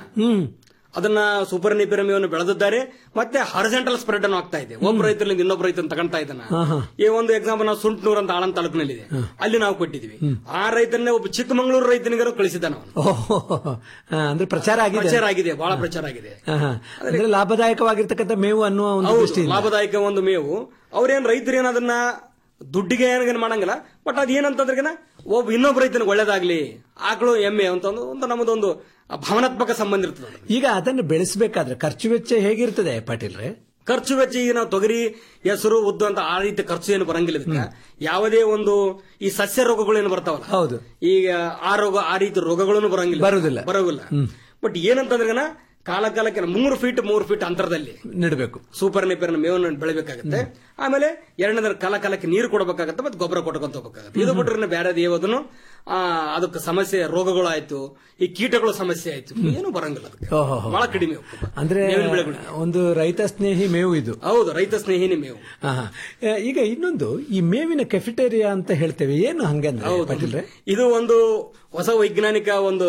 ಅದನ್ನ ಸೂಪರ್ ನಿಪಿರಮಿಯನ್ನು ಬೆಳೆದಿದ್ದಾರೆ ಮತ್ತೆ ಹಾರಿಜೆಂಟಲ್ ಸ್ಪ್ರೆಡ್ ಅನ್ನು ಆಗ್ತಾ ಇದೆ ಒಬ್ಬ ರೈತರಿಂದ ಇನ್ನೊಬ್ಬ ರೈತನ ತಗೊಂತಾ ಇದ್ದಾನ ಹಾ, ಹಾ. ಈ ಒಂದು ಎಕ್ಸಾಂಪಲ್ ನಾವು ಸುಂಟ್ನೂರ್ ಅಂತ ಆಳಂದ್ ತಾಲೂಕಿನಲ್ಲಿದೆ ಅಲ್ಲಿ ನಾವು ಕೊಟ್ಟಿದ್ವಿ ಆ ರೈತನ್ನೇ ಒಬ್ಬ ಚಿಕ್ಕಮಂಗ್ಳೂರು ರೈತನಿಗೆ ಕಳಿಸಿದ್ದಾನ ಅವನು ಓಹೋ ಹಾ, ಅಂದ್ರೆ ಪ್ರಚಾರ ಆಗಿದೆ ಪ್ರಚಾರ ಆಗಿದೆ ಬಹಳ ಪ್ರಚಾರ ಆಗಿದೆ ಹಾ, ಹಾ. ಅಂದ್ರೆ ಲಾಭದಾಯಕವಾಗಿರ್ತಕ್ಕಂಥ ಮೇವು ಅನ್ನುವ ಒಂದು ಹೌದು ದೃಷ್ಟಿಯಿಂದ ಲಾಭದಾಯಕ ಒಂದು ಮೇವು ಅವ್ರೇನ್ ರೈತರು ಏನ್ ಅದನ್ನ ದುಡ್ಡಿಗೆ ಏನ್ ಮಾಡಂಗಿಲ್ಲ ಬಟ್ ಅದ್ ಏನಂತಂದ್ರೆ ಒಬ್ಬ ಇನ್ನೊಬ್ಬ ರೈತನಿಗೆ ಒಳ್ಳೇದಾಗ್ಲಿ ಆಕಳು ಎಮ್ಮೆ ಅಂತ ಒಂದು ಒಂದು ನಮ್ಮದೊಂದು ಭಾವನಾತ್ಮಕ ಸಂಬಂಧ ಇರ್ತದೆ ಅದು. ಈಗ ಅದನ್ನು ಬೆಳೆಸಬೇಕಾದ್ರೆ ಖರ್ಚು ವೆಚ್ಚ ಹೇಗಿರ್ತದೆ ಪಾಟೀಲ್ರೆ ಖರ್ಚು ವೆಚ್ಚ ಈಗ ನಾವು ತೊಗರಿ ಹೆಸರು ಉದ್ದು ಅಂತ ಆ ರೀತಿ ಖರ್ಚು ಏನು ಬರಂಗಿಲ್ಲ ಇದಕ್ಕೆ ಯಾವುದೇ ಒಂದು ಈ ಸಸ್ಯ ರೋಗಗಳು ಏನು ಬರ್ತಾವಲ್ಲ ಹೌದು ಈಗ ಆ ರೋಗ ಆ ರೀತಿ ರೋಗಗಳನ್ನು ಬರಂಗಿಲ್ಲ ಬರುವುದಿಲ್ಲ. ಬರೋದಿಲ್ಲ ಬಟ್ ಏನಂತಂದ್ರೆ ಕಾಲ ಕಾಲಕ್ಕೆ ನಾವು ಮೂರು ಫೀಟ್ ಮೂರು ಫೀಟ್ ಅಂತರದಲ್ಲಿ ನೆಡಬೇಕು ಸೂಪರ್ ನೇಪಿಯರ್ನ ಮೇವನ್ನು ಬೆಳಿಬೇಕಾಗುತ್ತೆ ಆಮೇಲೆ ಎರಡನೇದ್ರ ಕಾಲ ಕಾಲಕ್ಕೆ ನೀರು ಕೊಡಬೇಕಾಗತ್ತೆ ಮತ್ತೆ ಗೊಬ್ಬರ ಕೊಟ್ಕೊಂತ ಹೋಗ್ಬೇಕಾಗತ್ತೆ ಇದು ಬಿಟ್ರೆ ಬೇರೆ ಯಾವುದನ್ನು ಆ, ಅದಕ್ಕೆ ಸಮಸ್ಯೆ ರೋಗಗಳಾಯ್ತು ಈ ಕೀಟಗಳ ಸಮಸ್ಯೆ ಆಯ್ತು ಏನು ಬರಂಗಿಲ್ಲ ಅದಕ್ಕೆ ಓಹೋ ಬಹಳ ಕಡಿಮೆ ಹೋಗ್ತದೆ. ಅಂದ್ರೆ ಮೇವಿನ ಬೆಳೆಗಳು. ಒಂದು ರೈತ ಸ್ನೇಹಿ ಮೇವು ಇದು ಹೌದು ರೈತ ಸ್ನೇಹಿನಿ ಮೇವು ಹಾ, ಹಾ. ಆ, ಈಗ ಇನ್ನೊಂದು ಈ ಮೇವಿನ ಕೆಫಿಟೇರಿಯಾ ಅಂತ ಹೇಳ್ತೇವೆ ಏನು ಹಂಗಂದ್ರೆ ಪಾಟೀಲ್ರೆ ಇದು ಒಂದು ಹೊಸ ವೈಜ್ಞಾನಿಕ ಒಂದು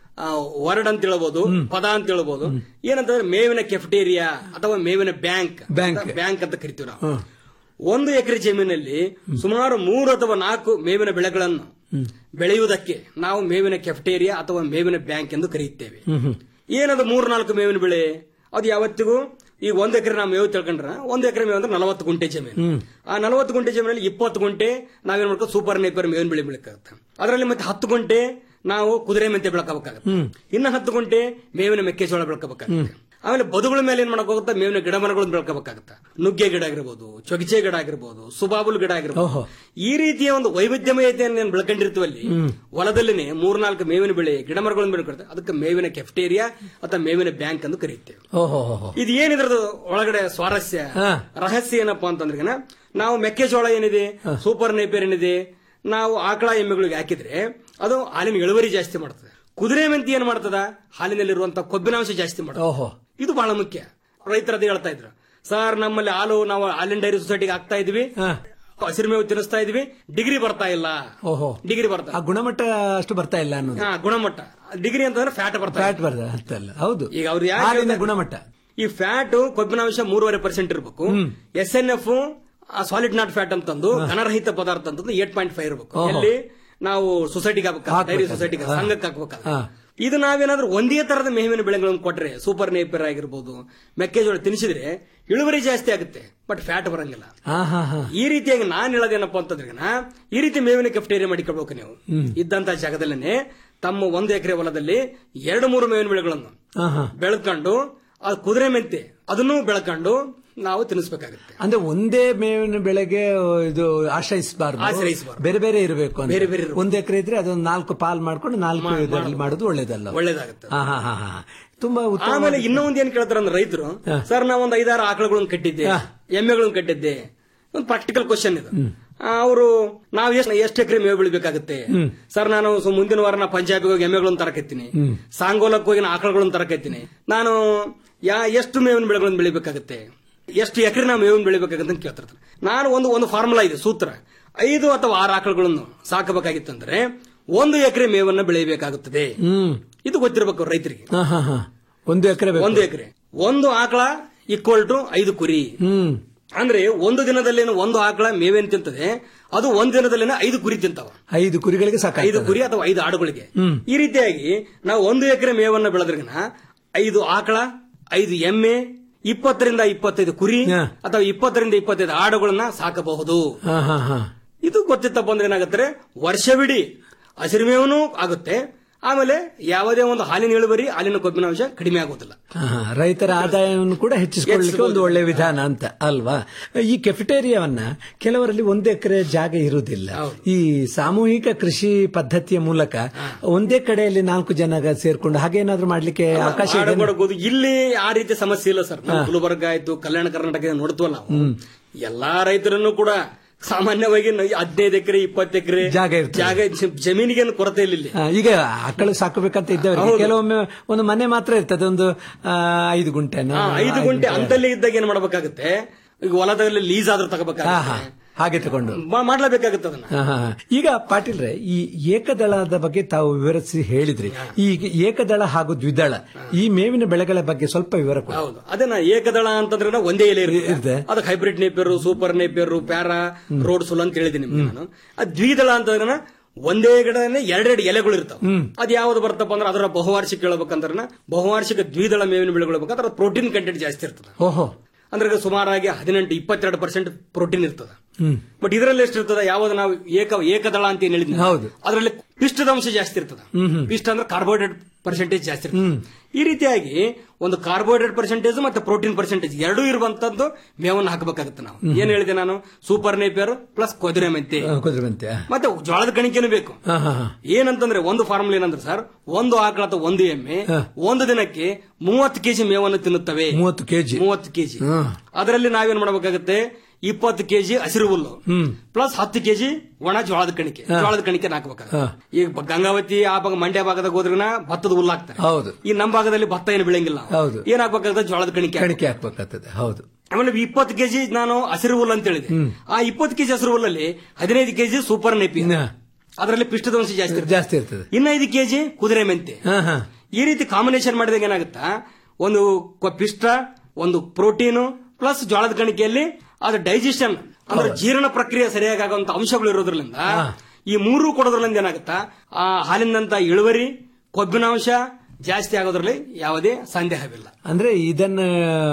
ವರ್ಡ್ ಅಂತ ಹೇಳ್ಬೋದು ಪದ ಅಂತ ಹೇಳ್ಬೋದು ಏನಂತಂದ್ರೆ ಮೇವಿನ ಕೆಫ್ಟೇರಿಯಾ ಅಥವಾ ಮೇವಿನ ಬ್ಯಾಂಕ್ ಬ್ಯಾಂಕ್. ಬ್ಯಾಂಕ್ ಅಂತ ಕರಿತೀವಿ ನಾವು ಒಂದು ಎಕರೆ ಜಮೀನಲ್ಲಿ ಸುಮಾರು ಮೂರು ಅಥವಾ ನಾಲ್ಕು ಮೇವಿನ ಬೆಳೆಗಳನ್ನು ಬೆಳೆಯುವುದಕ್ಕೆ ನಾವು ಮೇವಿನ ಕೆಫ್ಟೇರಿಯಾ ಅಥವಾ ಮೇವಿನ ಬ್ಯಾಂಕ್ ಎಂದು ಕರೆಯುತ್ತೇವೆ ಏನದು ಮೂರ್ ನಾಲ್ಕು ಮೇವಿನ ಬೆಳೆ ಅದು ಯಾವತ್ತಿಗೂ ಈಗ ಒಂದ್ ಎಕರೆ ನಾವು ಮೇವು ತಿಳ್ಕೊಂಡ್ರ ಒಂದ್ ಎಕರೆ ಮೇವು ಅಂದ್ರೆ ನಲವತ್ತು ಗುಂಟೆ ಜಮೀನು ಆ ನಲವತ್ತು ಗುಂಟೆ ಜಮೀನಲ್ಲಿ ಇಪ್ಪತ್ತು ಗುಂಟೆ ನಾವೇನ್ ಮಾಡ್ಕೋ ಸೂಪರ್ ನೇಪರ್ ಮೇವಿನ ಬೆಳೆ ಬೆಳಕಾಗುತ್ತೆ ಅದರಲ್ಲಿ ಮತ್ತೆ ಹತ್ತು ಗುಂಟೆ ನಾವು ಕುದುರೆ ಮೆಂತೆ ಬೆಳಕಬೇಕಾಗುತ್ತೆ ಇನ್ನು ಹತ್ತು ಗುಂಟೆ ಮೇವಿನ ಮೆಕ್ಕೆಜೋಳ ಬೆಳಕಬೇಕಾಗುತ್ತೆ ಆಮೇಲೆ ಬದುಗಳ ಮೇಲೆ ಏನ್ ಮಾಡಕ್ಕೋಗುತ್ತೆ ಮೇವಿನ ಗಿಡ ಮರಗಳನ್ನು ಬೆಳ್ಕೋಬೇಕಾಗುತ್ತೆ ನುಗ್ಗೆ ಗಿಡ ಆಗಿರ್ಬೋದು ಚೊಗಚೆ ಗಿಡ ಆಗಿರ್ಬೋದು ಸುಬಾಬುಲ್ ಗಿಡ ಆಗಿರ್ಬೋದು ಈ ರೀತಿಯ ಒಂದು ವೈವಿಧ್ಯಮಯತೆಯನ್ನು ಏನ್ ಬೆಳ್ಕೊಂಡಿರ್ತೀವಲ್ಲಿ ಹೊಲದಲ್ಲಿನೇ ಮೂರ್ನಾಲ್ಕು ಮೇವಿನ ಬೆಳೆ ಗಿಡ ಮರಗಳನ್ನು ಬೆಳ್ಕೊಳ್ತಾರೆ ಅದಕ್ಕೆ ಮೇವಿನ ಕೆಫ್ಟೇರಿಯಾ ಅಥವಾ ಮೇವಿನ ಬ್ಯಾಂಕ್ ಎಂದು ಕರೆಯುತ್ತೇವೆ ಓಹೋ ಇದು ಏನಿದ್ರದ್ದು ಒಳಗಡೆ ಸ್ವಾರಸ್ಯ ರಹಸ್ಯ ಏನಪ್ಪಾ ಅಂತಂದ್ರೆ ನಾವು ಮೆಕ್ಕೆಜೋಳ ಏನಿದೆ ಸೂಪರ್ ನೇಪಿಯರ್ ಏನಿದೆ ನಾವು ಆಕಳ ಎಮ್ಮೆಗಳಿಗೆ ಹಾಕಿದ್ರೆ ಅದು ಹಾಲಿನ ಇಳುವರಿ ಜಾಸ್ತಿ ಮಾಡ್ತದೆ ಕುದುರೆ ಮೆಂತಿ ಏನ್ ಮಾಡ್ತದ ಹಾಲಿನಲ್ಲಿರುವಂತ ಕೊಬ್ಬಿನಾಂಶ ಜಾಸ್ತಿ ಮಾಡ್ತದೆ ಓಹೋ ಇದು ಬಹಳ ಮುಖ್ಯ ರೈತರ ಅದೇ ಹೇಳ್ತಾ ಇದ್ರು ಸರ್ ನಮ್ಮಲ್ಲಿ ಹಾಲು ನಾವು ಹಾಲಿನ ಡೈರಿ ಸೊಸೈಟಿಗೆ ಹಾಕ್ತಾ ಇದೀವಿ ಹಸಿರು ಮೇವು ತಿನ್ನಿಸ್ತಾ ಇದೀವಿ ಡಿಗ್ರಿ ಬರ್ತಾ ಇಲ್ಲ ಓಹೋ ಡಿಗ್ರಿ ಬರ್ತಾ ಆ ಗುಣಮಟ್ಟ ಅಷ್ಟು ಬರ್ತಾ ಇಲ್ಲ ಅನ್ನೋದು ಹಾ ಗುಣಮಟ್ಟ ಡಿಗ್ರಿ ಅಂತಂದ್ರೆ ಫ್ಯಾಟ್ ಬರ್ತಾ ಫ್ಯಾಟ್ ಬರ್ದ ಅಂತಲ್ಲ ಹೌದು ಈಗ ಅವ್ರು ಯಾಕೆ ಹಾಲಿನ ಹೇಳ್ತಾರೆ? ಗುಣಮಟ್ಟ ಈ ಫ್ಯಾಟ್ ಕೊಬ್ಬಿನಾಂಶ ಮೂರುವರೆ ಪರ್ಸೆಂಟ್ ಇರಬೇಕು S N F solid not fat ಅಂತಂದು ಘನರಹಿತ ಪದಾರ್ಥ ಅಂತಂದು ಏಟ್ ಪಾಯಿಂಟ್ ಫೈವ್ ಇರಬೇಕು ಓಹೋ. ಎಲ್ಲಿ ನಾವು ಸೊಸೈಟಿಗೆ ಹಾಕ್ಬೇಕು ಡೈರಿ ಹಾಕ್ಬೇಕು. ಸೊಸೈಟಿಗೆ ಹಾ. ಸಂಘಕ್ಕೆ ಹಾಕ್ಬೇಕು ಹಾ. ಇದು ನಾವೇನಾದ್ರೂ ಒಂದೇ ತರದ ಮೇವಿನ ಬೆಳೆಗಳನ್ನು ಕೊಟ್ರೆ ಸೂಪರ್ ನೇಪರ್ ಆಗಿರ್ಬೋದು ಮೆಕ್ಕೆಜೋಳ ತಿನ್ನಿಸಿದ್ರೆ ಇಳುವರಿ ಜಾಸ್ತಿ ಆಗುತ್ತೆ ಬಟ್ ಫ್ಯಾಟ್ ಬರಂಗಿಲ್ಲ ಹಾ ಹಾ ಹಾ ಈ ರೀತಿಯಾಗಿ ನಾನ್ ಹೇಳೋದೇನಪ್ಪ ಅಂತಂದ್ರೆ ಈ ರೀತಿ ಮೇವಿನ ಕೆಫ್ಟೇರಿಯಾ ಮಾಡಿಕೊಳ್ಬೇಕು ನೀವು ಇದ್ದಂತ ಜಾಗದಲ್ಲೇನೆ ತಮ್ಮ ಒಂದು ಎಕರೆ ಹೊಲದಲ್ಲಿ ಎರಡು ಮೂರು ಮೇವಿನ ಬೆಳೆಗಳನ್ನು ಹಾ ಹಾ ಬೆಳ್ಕೊಂಡು ಅದು ಕುದುರೆ ಮೆಂತೆ ಅದನ್ನು ಬೆಳ್ಕೊಂಡು ನಾವು ತಿನ್ನಿಸ್ಬೇಕಾಗುತ್ತೆ ಅಂದ್ರೆ ಒಂದೇ ಮೇವಿನ ಬೆಳೆಗೆ ಇದು ಆಶ್ರಯಿಸಬಾರ್ದು ಆಶ್ರಯಿಸ್ಬಾರ್ದು. ಬೇರೆ ಬೇರೆ ಇರಬೇಕು ಅಂತ. ಬೇರೆ ಬೇರೆ ಇರ್ಬೇಕು. ಒಂದ್ ಎಕರೆ ಇದ್ರೆ ಅದೊಂದು ನಾಲ್ಕು ಪಾಲ್ ಮಾಡ್ಕೊಂಡು ನಾಲ್ಕು ಇದರಲ್ಲಿ ಮಾಡೋದು ಒಳ್ಳೇದಲ್ಲ ಒಳ್ಳೇದಾಗುತ್ತೆ ಹಾ ಹಾ ಹಾ ಹಾ ತುಂಬಾ ಉತ್ತಮ ಆಮೇಲೆ ಇನ್ನೂ ಒಂದ್ ಏನ್ ಕೇಳ್ತಾರ ಅಂದ್ರೆ ರೈತರು ಸರ್ ನಾವು ಒಂದು ಐದಾರು ಆಕಳುಗಳನ್ನು ಕಟ್ಟಿದ್ದೆ ಎಮ್ಮೆಗಳನ್ನು ಕಟ್ಟಿದ್ದೆ ಒಂದು ಪ್ರಾಕ್ಟಿಕಲ್ ಕ್ವಶನ್ ಇದು ಅವರು ನಾವು ಎಷ್ಟು ಎಷ್ಟು ಎಕರೆ ಮೇವು ಬೆಳಿಬೇಕಾಗುತ್ತೆ ಸರ್ ನಾನು ಸು- ಮುಂದಿನ ವಾರ ನಾ ಪಂಜಾಬಿಗೆ ಹೋಗಿ ಎಮ್ಮೆಗಳನ್ನು ತರಕತ್ತೀನಿ ಸಾಂಗೋಲಕ್ಕೆ ಹೋಗಿ ನಾ ಆಕಳುಗಳನ್ನು ತರಕತ್ತೀನಿ ನಾನು ಯಾ ಎಷ್ಟು ಮೇವಿನ ಬೆಳೆಗಳನ್ನು ಬೆಳಿಬೇಕಾಗುತ್ತೆ ಎಷ್ಟು ಎಕರೆ ನಾವು ಮೇವಿನ ಬೆಳಿಬೇಕಾಗುತ್ತೆ ಅಂತ ಕೇಳ್ತಿರ್ತಾರೆ ನಾನು ಒಂದು ಒಂದು ಫಾರ್ಮುಲಾ ಇದೆ ಸೂತ್ರ ಐದು ಅಥವಾ ಆರು ಆಕಳುಗಳನ್ನು ಸಾಕಬೇಕಾಗಿತ್ತಂದ್ರೆ ಒಂದು ಎಕರೆ ಮೇವನ್ನ ಬೆಳೆಯಬೇಕಾಗುತ್ತದೆ ಹ್ಮ್ ಇದು ಗೊತ್ತಿರಬೇಕು ರೈತರಿಗೆ ಹಾ ಹಾ ಹಾ ಒಂದು ಎಕರೆ ಬೇಕು ಒಂದು ಎಕರೆ ಒಂದು ಆಕಳ ಈಕ್ವಲ್ ಟು ಐದು ಕುರಿ ಹ್ಮ್ ಅಂದ್ರೆ ಒಂದು ದಿನದಲ್ಲೇನು ಒಂದು ಆಕಳ ಮೇವೇನು ತಿಂತದೆ ಅದು ಒಂದು ದಿನದಲ್ಲೇನೆ ಐದು ಕುರಿ ತಿಂತಾವ ಐದು ಕುರಿಗಳಿಗೆ ಐದು ಸಾಕಾಯ್ತು ಕುರಿ ಅಥವಾ ಐದು ಆಡುಗಳಿಗೆ ಹ್ಮ್. ಈ ರೀತಿಯಾಗಿ ನಾವು ಒಂದು ಎಕರೆ ಮೇವನ್ನ ಬೆಳೆದ್ರಿಗಿನ ಐದು ಆಕಳ ಐದು ಎಮ್ಮೆ ಇಪ್ಪತ್ತರಿಂದ ಇಪ್ಪತ್ತೈದು ಕುರಿ ಅಥವಾ ಇಪ್ಪತ್ತರಿಂದ ಇಪ್ಪತ್ತೈದು ಆಡುಗಳನ್ನ ಸಾಕಬಹುದು ಹಾ ಹಾ ಹಾ ಇದು ಗೊತ್ತಿತ್ತಪ್ಪ ಅಂದ್ರೆ ಏನಾಗುತ್ತೆ ವರ್ಷವಿಡೀ ಹಸಿರು ಮೇವನು ಆಗುತ್ತೆ ಆಮೇಲೆ ಯಾವುದೇ ಒಂದು ಹಾಲಿನ ಇಳುವರಿ ಹಾಲಿನ ಕೊಬ್ಬಿನ ಅಂಶ ಕಡಿಮೆ ಆಗೋದಿಲ್ಲ ಹಾ, ರೈತರ ಆದಾಯವನ್ನು ಕೂಡ ಹೆಚ್ಚಿಸಿಕೊಳ್ಳಲಿಕ್ಕೆ ಒಂದು ಒಳ್ಳೆ ವಿಧಾನ ಅಂತ ಅಲ್ವಾ ಈ ಕೆಫಿಟೇರಿಯಾವನ್ನ ಕೆಲವರಲ್ಲಿ ಒಂದು ಎಕರೆ ಜಾಗ ಇರುವುದಿಲ್ಲ ಈ ಸಾಮೂಹಿಕ ಕೃಷಿ ಪದ್ಧತಿಯ ಮೂಲಕ ಒಂದೇ ಕಡೆಯಲ್ಲಿ ನಾಲ್ಕು ಜನ ಸೇರ್ಕೊಂಡು ಹಾಗೇನಾದ್ರೂ ಮಾಡ್ಲಿಕ್ಕೆ ಅವಕಾಶ ಇದೆ ಮಾಡಬಹುದು ಇಲ್ಲಿ ಆ ರೀತಿ ಸಮಸ್ಯೆ ಇಲ್ಲ ಸರ್ ನಮ್ಮ ಗುಲ್ಬರ್ಗ ಆಯ್ತು ಕಲ್ಯಾಣ ಕರ್ನಾಟಕ ನೋಡ್ತೀವಲ್ಲ ನಾವು ಎಲ್ಲಾ ರೈತರನ್ನು ಕೂಡ ಸಾಮಾನ್ಯವಾಗಿ ನ- ಹದಿನೈದು ಎಕರೆ ಇಪ್ಪತ್ತು ಎಕರೆ ಜಾಗ ಇರ್ತದೆ. ಜಾಗ ಜ- ಜಮೀನಿಗೇನು ಕೊರತೆ ಇಲ್ಲ ಇಲ್ಲಿ ಆ, ಈಗ ಆಕಳು ಸಾಕಬೇಕಂತ ಇದ್ದವರಿಗೆ ಕೆಲವೊಮ್ಮೆ ಒಂದು ಮನೆ ಮಾತ್ರ ಇರ್ತದೆ ಒಂದು ಆ, ಐದು ಗುಂಟೆನೋ ಹಾ, ಐದು ಗುಂಟೆ ಅಂತಲ್ಲಿ ಇದ್ದಾಗ ಏನ್ ಮಾಡ್ಬೇಕಾಗುತ್ತೆ ಈಗ ಹೊಲದಲ್ಲಿ ಲೀಸ್ ಆದ್ರೂ ಹಾ, ಹಾ. ತಗೋಬೇಕಾಗುತ್ತೆ ಹಾಗೆ ತಗೊಂಡು ಮಾ- ಮಾಡ್ಲೇಬೇಕಾಗುತ್ತೆ ಅದನ್ನ ಹಾ, ಹಾ, ಹಾ. ಈಗ ಪಾಟೀಲ್ರೆ ಈ ಏಕದಳದ ಬಗ್ಗೆ ತಾವು ವಿವರಿಸಿ ಹೇಳಿದ್ರಿ ಈ ಏಕದಳ ಹಾಗೂ ದ್ವಿದಳ ಈ ಮೇವಿನ ಬೆಳೆಗಳ ಬಗ್ಗೆ ಸ್ವಲ್ಪ ವಿವರ ಕೊಡಿ ಹೌದು ಅದೇನ ಏಕದಳ ಅಂತಂದ್ರೆ ನಾವು ಒಂದೇ ಎಲೆ ಇರುತ್ತೆ ಇರುತ್ತೆ. ಅದಕ್ಕೆ hybrid Napier super Napier para Rhodes ಸುಲ್ ಅಂತ ಹೇಳಿದ್ದೀನಿ ನಿಮ್ಗೆ ನಾನು ಆ ದ್ವಿದಳ ಅಂತಂದ್ರೆ ಒಂದೇ ಗಿಡನೇ ಎರಡೆರಡು ಎಲೆಗಳು ಇರ್ತಾವ ಅದ್ ಯಾವ್ದು ಬರ್ತಪ್ಪ ಅಂದ್ರೆ ಅದರ ಬಹುವಾರ್ಷಿಕ ಹೇಳ್ಬೇಕಂದ್ರೆ ಬಹುವಾರ್ಷಿಕ ದ್ವಿದಳ ಮೇವಿನ ಬೆಳೆಗಳು ಬೇಕಂದ್ರೆ ಪ್ರೋಟೀನ್ ಕಂಟೆಂಟ್ ಜಾಸ್ತಿ ಇರ್ತದೆ ಓಹೋ ಅಂದ್ರೆ ಈಗ ಸುಮಾರಾಗಿ ಹದಿನೆಂಟು ಇಪ್ಪತ್ತೆರಡು ಪರ್ಸೆಂಟ್ ಪ್ರೋಟೀನ್ ಇರ್ತದೆ ಹ್ಮ್ ಬಟ್ ಇದರಲ್ಲಿ ಎಷ್ಟು ಇರ್ತದೆ ಯಾವ್ದು ನಾವು ಏಕ ಏಕದಳ ಅಂತ ಏನ್ ಹೇಳಿದ್ವಿ ಹೌದು. ಅದರಲ್ಲಿ ಪಿಷ್ಟದ ಅಂಶ ಜಾಸ್ತಿ ಇರ್ತದೆ ಹ್ಮ್, ಹ್ಮ್. ಪಿಷ್ಟ ಅಂದ್ರೆ ಕಾರ್ಬೋಹೈಡ್ರೇಟ್ ಪರ್ಸೆಂಟೇಜ್ ಜಾಸ್ತಿ ಇರ್ತದೆ ಈ ರೀತಿಯಾಗಿ ಒಂದು ಕಾರ್ಬೋಹೈಡ್ರೇಟ್ ಪರ್ಸೆಂಟೇಜ್ ಮತ್ತೆ ಪ್ರೋಟೀನ್ ಪರ್ಸೆಂಟೇಜ್ ಎರಡೂ ಇರುವಂತದ್ದು ಮೇವನ್ನು ಹಾಕಬೇಕಾಗುತ್ತೆ ನಾವು ಏನ್ ಹೇಳಿದೆ ನಾನು ಸೂಪರ್ ನೇಪಿಯರ್ ಪ್ಲಸ್ ಕೊದುರೆ ಮೆಂತೆ ಆ, ಕುದುರೆವಂತೆ ಮತ್ತೆ ಜೋಳದ ಕಣಿಕೆನೂ ಬೇಕು ಹಾ ಹಾ ಹಾ ಏನಂತಂದ್ರೆ ಒಂದು ಫಾರ್ಮುಲಾ ಏನಂದ್ರೆ ಸರ್ ಒಂದು ಆಕಳ ಅಥವಾ ಒಂದು ಎಮ್ಮೆ ಒಂದು ದಿನಕ್ಕೆ ಮೂವತ್ತು ಕೆಜಿ ಮೇವನ್ನು ತಿನ್ನುತ್ತವೆ ಮೂವತ್ತು ಕೆಜಿ ಮೂವತ್ತು ಕೆಜಿ ಹ್ಮ್. ಅದರಲ್ಲಿ ನಾವೇನ್ ಮಾಡಬೇಕಾಗುತ್ತೆ ಇಪ್ಪತ್ತು ಕೆಜಿ ಹಸಿರು ಹುಲ್ಲು ಹ್ಮ್ ಪ್ಲಸ್ ಹತ್ತು ಕೆಜಿ ಒಣ ಜೋಳದ ಕಣಿಕೆ ಜೋಳದ ಕಣಿಕೆ ಹಾಕಬೇಕಾಗುತ್ತೆ ಈಗ ಬ- ಗಂಗಾವತಿ ಆ ಭಾಗ ಮಂಡ್ಯ ಭಾಗದಾಗ ಹೋದ್ರನ ಭತ್ತದ ಹುಲ್ಲು ಹಾಕ್ತಾರೆ ಹೌದು ಈ ನಮ್ಮ ಭಾಗದಲ್ಲಿ ಭತ್ತ ಏನು ಬೆಳೆಯಂಗಿಲ್ಲ ಹೌದು. ಏನ್ ಹಾಕ್ಬೇಕಾಗುತ್ತೆ ಜೋಳದ ಕಣಿಕೆ ಕಣಿಕೆ ಹಾಕ್ಬೇಕಾಗ್ತದೆ ಹೌದು ಆಮೇಲೆ ಇಪ್ಪತ್ತು ಕೆಜಿ ನಾನು ಹಸಿರು ಹುಲ್ಲು ಅಂತ ಹೇಳಿದೆ ಆ ಇಪ್ಪತ್ತು ಕೆಜಿ ಹಸಿರು ಹುಲ್ಲಲ್ಲಿ ಹದಿನೈದು ಕೆಜಿ ಸೂಪರ್ ನೆಪಿ ಅದರಲ್ಲಿ ಪಿಷ್ಟದ ಅಂಶ ಜಾಸ್ತಿ ಇರ್ತದೆ. ಜಾಸ್ತಿ ಇರ್ತದೆ ಇನ್ನ ಐದು ಕೆಜಿ ಕುದುರೆ ಮೆಂತೆ ಹಾ ಹಾ ಈ ರೀತಿ ಕಾಂಬಿನೇಷನ್ ಮಾಡಿದಾಗ ಏನಾಗುತ್ತಾ ಒಂದು ಕ- ಪಿಷ್ಟ ಒಂದು ಪ್ರೋಟೀನು ಪ್ಲಸ್ ಜೋಳದ ಕಣಿಕೆಯಲ್ಲಿ ಅದು ಡೈಜೆಷನ್ ಅಂದ್ರೆ ಜೀರ್ಣ ಪ್ರಕ್ರಿಯೆ ಸರಿಯಾಗಿ ಆಗುವಂತ ಅಂಶಗಳು ಇರೋದ್ರಿಂದ ಈ ಮೂರು ಕೊಡೋದ್ರಿಂದ ಏನಾಗುತ್ತಾ ಆ ಹಾಲಿನಂತ ಇಳುವರಿ ಕೊಬ್ಬಿನಾಂಶ ಜಾಸ್ತಿ ಆಗೋದ್ರಲ್ಲಿ ಯಾವುದೇ ಸಂದೇಹವಿಲ್ಲ ಅಂದ್ರೆ ಇದನ್ನ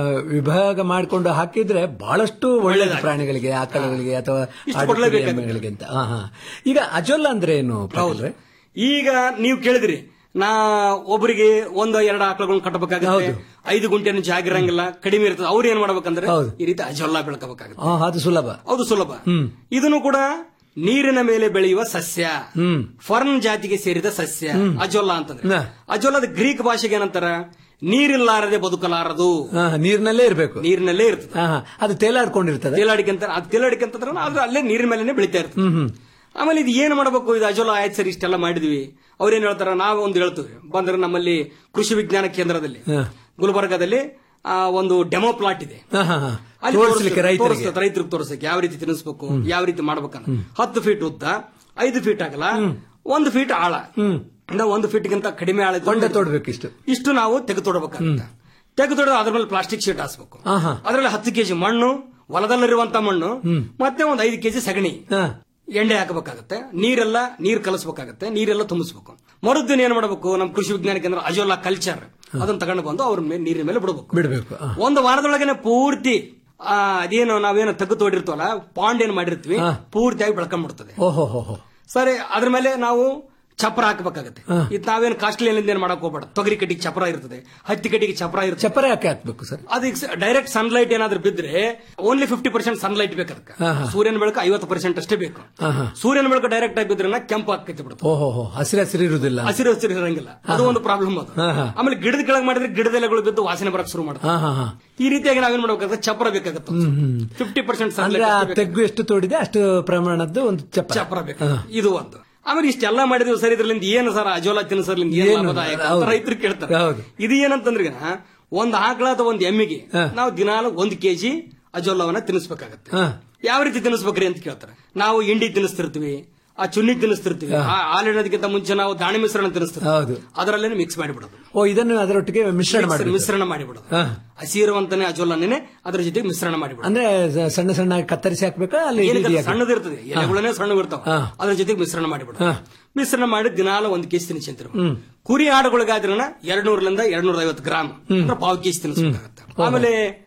ವಿಭಾಗ ಮಾಡಿಕೊಂಡು ಹಾಕಿದ್ರೆ ಬಹಳಷ್ಟು ಒಳ್ಳೆಯದು ಪ್ರಾಣಿಗಳಿಗೆ ಆಕಳಗಳಿಗೆ ಅಥವಾ ಇಷ್ಟು ಆಡು ಕೊಡ್ಲೇಬೇಕಾಗುತ್ತೆ. ಎಮ್ಮೆಗಳಿಗೆ ಅಂತ ಹಾ ಹಾ ಈಗ ಅಜೋಲ್ಲ ಅಂದ್ರೆ ಏನು ಪಾಟೀಲ್ರೆ? ಈಗ ನೀವು ಕೇಳಿದ್ರಿ ನಾ ಒಬ್ಬರಿಗೆ ಒಂದು ಎರಡು ಆಕಳಗಳನ್ನ ಕಟ್ಟಬೇಕಾಗುತ್ತೆ ಐದು ಗುಂಟೆನ ಜಾಗ ಇರಂಗಿಲ್ಲ ಕಡಿಮೆ ಇರ್ತದೆ ಅವ್ರು ಏನ್ ಮಾಡ್ಬೇಕಂದ್ರೆ ಈ ರೀತಿ ಅಜೊಲ್ಲ ಬೆಳ್ಕೋಬೇಕಾಗುತ್ತೆ ಹಾ ಅದು ಸುಲಭ ಅದು ಸುಲಭ ಹ್ಮ್ ಇದನ್ನು ಕೂಡ ನೀರಿನ ಮೇಲೆ ಬೆಳೆಯುವ ಸಸ್ಯ ಹ್ಮ್ ಫರ್ನ್ ಜಾತಿಗೆ ಸೇರಿದ ಸಸ್ಯ ಹ್ಮ್. ಅಜೋಲ್ಲ ಅಂತಂದ್ರೆ ನ. ಅಜೋಲ್ಲದ ಗ್ರೀಕ್ ಭಾಷೆಗೆ ಏನಂತಾರ ನೀರಿಲ್ಲಾರದೆ ಬದುಕಲಾರದು ಹಾ, ನೀರಿನಲ್ಲೇ ಇರಬೇಕು ನೀರಿನಲ್ಲೇ ಇರ್ತದೆ ಹಾ ಹಾ ಅದು ತೇಲಾಡ್ಕೊಂಡಿರ್ತದೆ ತೇಲಾಡಿಕೆ ಅಂತ ಅದು ತೇಲಾಡಿಕೆ ಅಂತಂದ್ರೆ ಅದು ಅಲ್ಲೇ ನೀರಿನ ಮೇಲೆನೆ ಬೆಳಿತಾ ಇರ್ತದೆ ಹ್ಮ್ ಹ್ಮ್ ಆಮೇಲೆ ಇದು ಏನ್ ಮಾಡಬೇಕು ಇದು ಅಜೋಲ ಆಯ್ತು ಸರ್ ಇಷ್ಟೆಲ್ಲ ಮಾಡಿದ್ವಿ ಅವ್ರೇನ್ ಹೇಳ್ತಾರ ನಾವು ಒಂದು ಹೇಳ್ತೀವಿ ಬಂದ್ರೆ ನಮ್ಮಲ್ಲಿ ಕೃಷಿ ವಿಜ್ಞಾನ ಕೇಂದ್ರದಲ್ಲಿ ಹಾ. ಗುಲ್ಬರ್ಗದಲ್ಲಿ ಆ, ಒಂದು ಡೆಮೋ ಪ್ಲಾಟ್ ಇದೆ ಹಾ, ಹಾ, ಹಾ. ಅಲ್ಲಿ ತೋರಿಸ್ಲಿಕ್ಕೆ ರೈತರಿಗೆ ತೋರಿಸ್ತದೆ, ರೈತರಿಗೆ ತೋರಿಸಕ್ಕೆ ಯಾವ ರೀತಿ ತಿನ್ನಿಸ್ಬೇಕು ಯಾವ ರೀತಿ ಮಾಡ್ಬೇಕನ್ನ ಹತ್ತು ಫೀಟ್ ಉದ್ದ ಐದು ಫೀಟ್ ಆಗಲ್ಲ ಒಂದು ಫೀಟ್ ಆಳ ಅಂದ್ರೆ ಒಂದು ಫೀಟ್ಗಿಂತ ಕಡಿಮೆ ಆಳ ಇದ್ರೆ ಕೊಂಡ ತೋಡ್ಬೇಕು ಇಷ್ಟು ಇಷ್ಟು ನಾವು ತೆಗೆದುಕೊಡ್ಬೇಕಾಗುತ್ತೆ ತೆಗೆದುಕೊಡೋ ಅದ್ರ ಮೇಲೆ ಪ್ಲಾಸ್ಟಿಕ್ ಶೀಟ್ ಹಾಸ್ಬೇಕು ಹಾ ಹಾ ಅದರಲ್ಲಿ ಹತ್ತು ಕೆಜಿ ಮಣ್ಣು ಹೊಲದಲ್ಲಿರುವಂತ ಮಣ್ಣು ಮತ್ತೆ ಒಂದು ಐದು ಕೆಜಿ ಸಗಣಿ ಹಾ ಎಣ್ಣೆ ಹಾಕಬೇಕಾಗತ್ತೆ ನೀರೆಲ್ಲ ನೀರ್ ಕಲಿಸ್ಬೇಕಾಗತ್ತೆ ನೀರೆಲ್ಲ ತುಂಬಿಸ್ಬೇಕು ಮರುದಿನ ಏನ್ ಮಾಡಬೇಕು ನಮ್ಮ ಕೃಷಿ ವಿಜ್ಞಾನ ಕೇಂದ್ರ ಅಜೋಲಾ ಕಲ್ಚರ್ ಅದನ್ನ ತಗೊಂಡು ಬಂದು ಅವ್ರ ಮೇಲೆ ನೀರಿನ ಮೇಲೆ ಬಿಡಬೇಕು ಬಿಡ್ಬೇಕು ಹಾ. ಒಂದು ವಾರದೊಳಗನೆ ಪೂರ್ತಿ ಆ, ಅದೇನು ನಾವೇನು ತೆಗೆದು ತೋಡಿರ್ತೀವಲ್ಲ ಪಾಂಡ್ ಏನ್ ಮಾಡಿರ್ತೀವಿ ಪೂರ್ತಿಯಾಗಿ ಬೆಳ್ಕೊಂಡ್ಬಿಡ್ತದೆ ಓಹೋ ಹೋ ಹೋ ಸರಿ ಅದ್ರ ಮೇಲೆ ನಾವು ಚಪ್ರ ಹಾಕಬೇಕಾಗತ್ತೆ ಹಾ. ಇದು ನಾವೇನು ಕಾಸ್ಟ್ಲಿ ಏನ್ ಮಾಡಕ್ ಹೋಗ್ಬೇಡ ತೊಗರಿ ಕಟ್ಟಿಗೆ ಚಪ್ರ ಇರ್ತದೆ ಹತ್ತಿ ಕಟ್ಟಿಗೆ ಚಪ್ರ ಇರ್ತದೆ ಚಪ್ಪರ ಯಾಕೆ ಹಾಕ್ಬೇಕು ಸರ್ ಅದಕ್ಕೆ ಡೈರೆಕ್ಟ್ ಸನ್ಲೈಟ್ ಏನಾದ್ರೂ ಬಿದ್ರೆ ಓನ್ಲಿ ಫಿಫ್ಟಿ ಪರ್ಸೆಂಟ್ ಸನ್ಲೈಟ್ ಬೇಕು ಅದಕ್ಕೆ ಹಾ, ಹಾ. ಸೂರ್ಯನ ಬೆಳಕು ಐವತ್ತು ಪರ್ಸೆಂಟ್ ಅಷ್ಟೇ ಬೇಕು ಹಾ ಹಾ ಸೂರ್ಯನ ಬೆಳಕು ಡೈರೆಕ್ಟ್ ಆಗಿ ಬಿದ್ರೆ ಕೆಂಪು ಹಾಕೈತಿ ಬಿಡುತ್ತೆ ಓಹೋ ಹೋ ಹಸಿರು ಹಸಿರು ಇರುವುದಿಲ್ಲ ಹಸಿರು ಹಸಿರು ಇರಂಗಿಲ್ಲ ಅದು ಒಂದು ಪ್ರಾಬ್ಲಮ್ ಅದು ಹಾ, ಹಾ. ಆಮೇಲೆ ಗಿಡದ ಕೆಳಗೆ ಮಾಡಿದ್ರೆ ಗಿಡದ ಎಲೆಗಳು ಬಿದ್ದು ವಾಸನೆ ಬರಕ್ ಶುರು ಮಾಡುತ್ತೆ ಹಾ ಹಾ ಹಾ ಈ ರೀತಿಯಾಗಿ ನಾವೇನ್ ಮಾಡ್ಬೇಕಾಗುತ್ತೆ ಚಪ್ರ ಬೇಕಾಗುತ್ತೆ ಹ್ಮ್ ಹ್ಮ್ ಫಿಫ್ಟಿ ಪರ್ಸೆಂಟ್ ಅಂದ್ರೆ ಆ ತೆಗ್ಗು ಎಷ್ಟು ತೋಡಿದೆ ಅಷ್ಟು ಪ್ರಮಾಣದ್ದು ಒಂದು ಚಪ್ಪ ಚಪ್ರ ಬೇಕು ಇದು ಒಂದು ಆಮೇಲೆ ಇಷ್ಟೆಲ್ಲ ಮಾಡಿದ್ವಿ ಸರ್ ಇದ್ರಲ್ಲಿಂದ ಏನು ಸರ್ ಅಜೋಲಾ ತಿನ್ಸರ್ಲಿಂದ ಏನು ಏನು? ಲಾಭದಾಯಕ ಅಂತ ಹೌದು. ರೈತರು ಕೇಳ್ತಾರೆ ಹೌದು. ಇದು ಏನಂತಂದ್ರೆ ಒಂದ್ ಆಕಳ ಅಥವಾ ಒಂದ್ ಎಮ್ಮಿಗೆ ನಾವು ದಿನಾಲು ಒಂದ್ ಕೆಜಿ ಅಜೋಲವನ್ನ ತಿನ್ನಿಸ್ಬೇಕಾಗತ್ತೆ ಹಾ ಯಾವ ರೀತಿ ತಿನ್ನಿಸ್ಬೇಕ್ರಿ ಅಂತ ಕೇಳ್ತಾರೆ ನಾವು ಇಂಡಿ ತಿನ್ನಿಸ್ತಿರ್ತೀವಿ ಆ ಚುನ್ನಿ ತಿನ್ನಿಸ್ತಿರ್ತೀವಿ ಆ ಹಾಲಿಡೋದಕ್ಕಿಂತ ಮುಂಚೆ ನಾವು ದಾಣಿ ಮಿಶ್ರಣ ತಿನ್ನಿಸ್ತೀವಿ ಹೌದು ಅದರಲ್ಲೇನೆ ಮಿಕ್ಸ್ ಮಾಡಿಬಿಡೋದು ಓ ಇದನ್ನು ಅದರೊಟ್ಟಿಗೆ ಮಿಶ್ರಣ ಮಾಡಿ ಮಿಶ್ರಣ ಮಾಡಿಬಿಡೋದು ಹಾ ಹಸಿ ಇರುವಂತಾನೆ ಅಜೋಲನ್ನೇ ಅದ್ರ ಜೊತೆಗೆ ಮಿಶ್ರಣ ಮಾಡಿಬಿಡೋದು ಅಂದ್ರೆ ಸ- ಸಣ್ಣ ಸಣ್ಣ ಕತ್ತರಿಸಿ ಹಾಕ್ಬೇಕಾ ಅಲ್ಲಿ ಇಡೀ ಏನಕ್ಕೆ ಹಾಕ್ಬೇಕಾ? ಸಣ್ಣದಿರ್ತದೆ ಎಲೆಗಳನ್ನೇ ಸಣ್ಣ ಇರ್ತಾವ ಹಾ. ಅದ್ರ ಜೊತೆಗೆ ಮಿಶ್ರಣ ಮಾಡಿಬಿಡೋದು ಹಾ. ಮಿಶ್ರಣ ಮಾಡಿ ದಿನಾಲ ಒಂದ್ ಕೆಜಿ ತಿನ್ನಿಸಿರ್ತೀವಿ ಹ್ಮ್ ಕುರಿ ಆಡುಗಳಿಗಾದ್ರನ ಎರಡ್ ನೂರಲಿಂದ ಎರಡ್ ನೂರ ಐವತ್ತು ಗ್ರಾಮ್ ಅಂದ್ರೆ ಪಾವ್ ಕೆಜಿ ತಿನ್ನಿಸ್ಬೇಕಾಗತ್ತೆ ಆಮೇಲೆ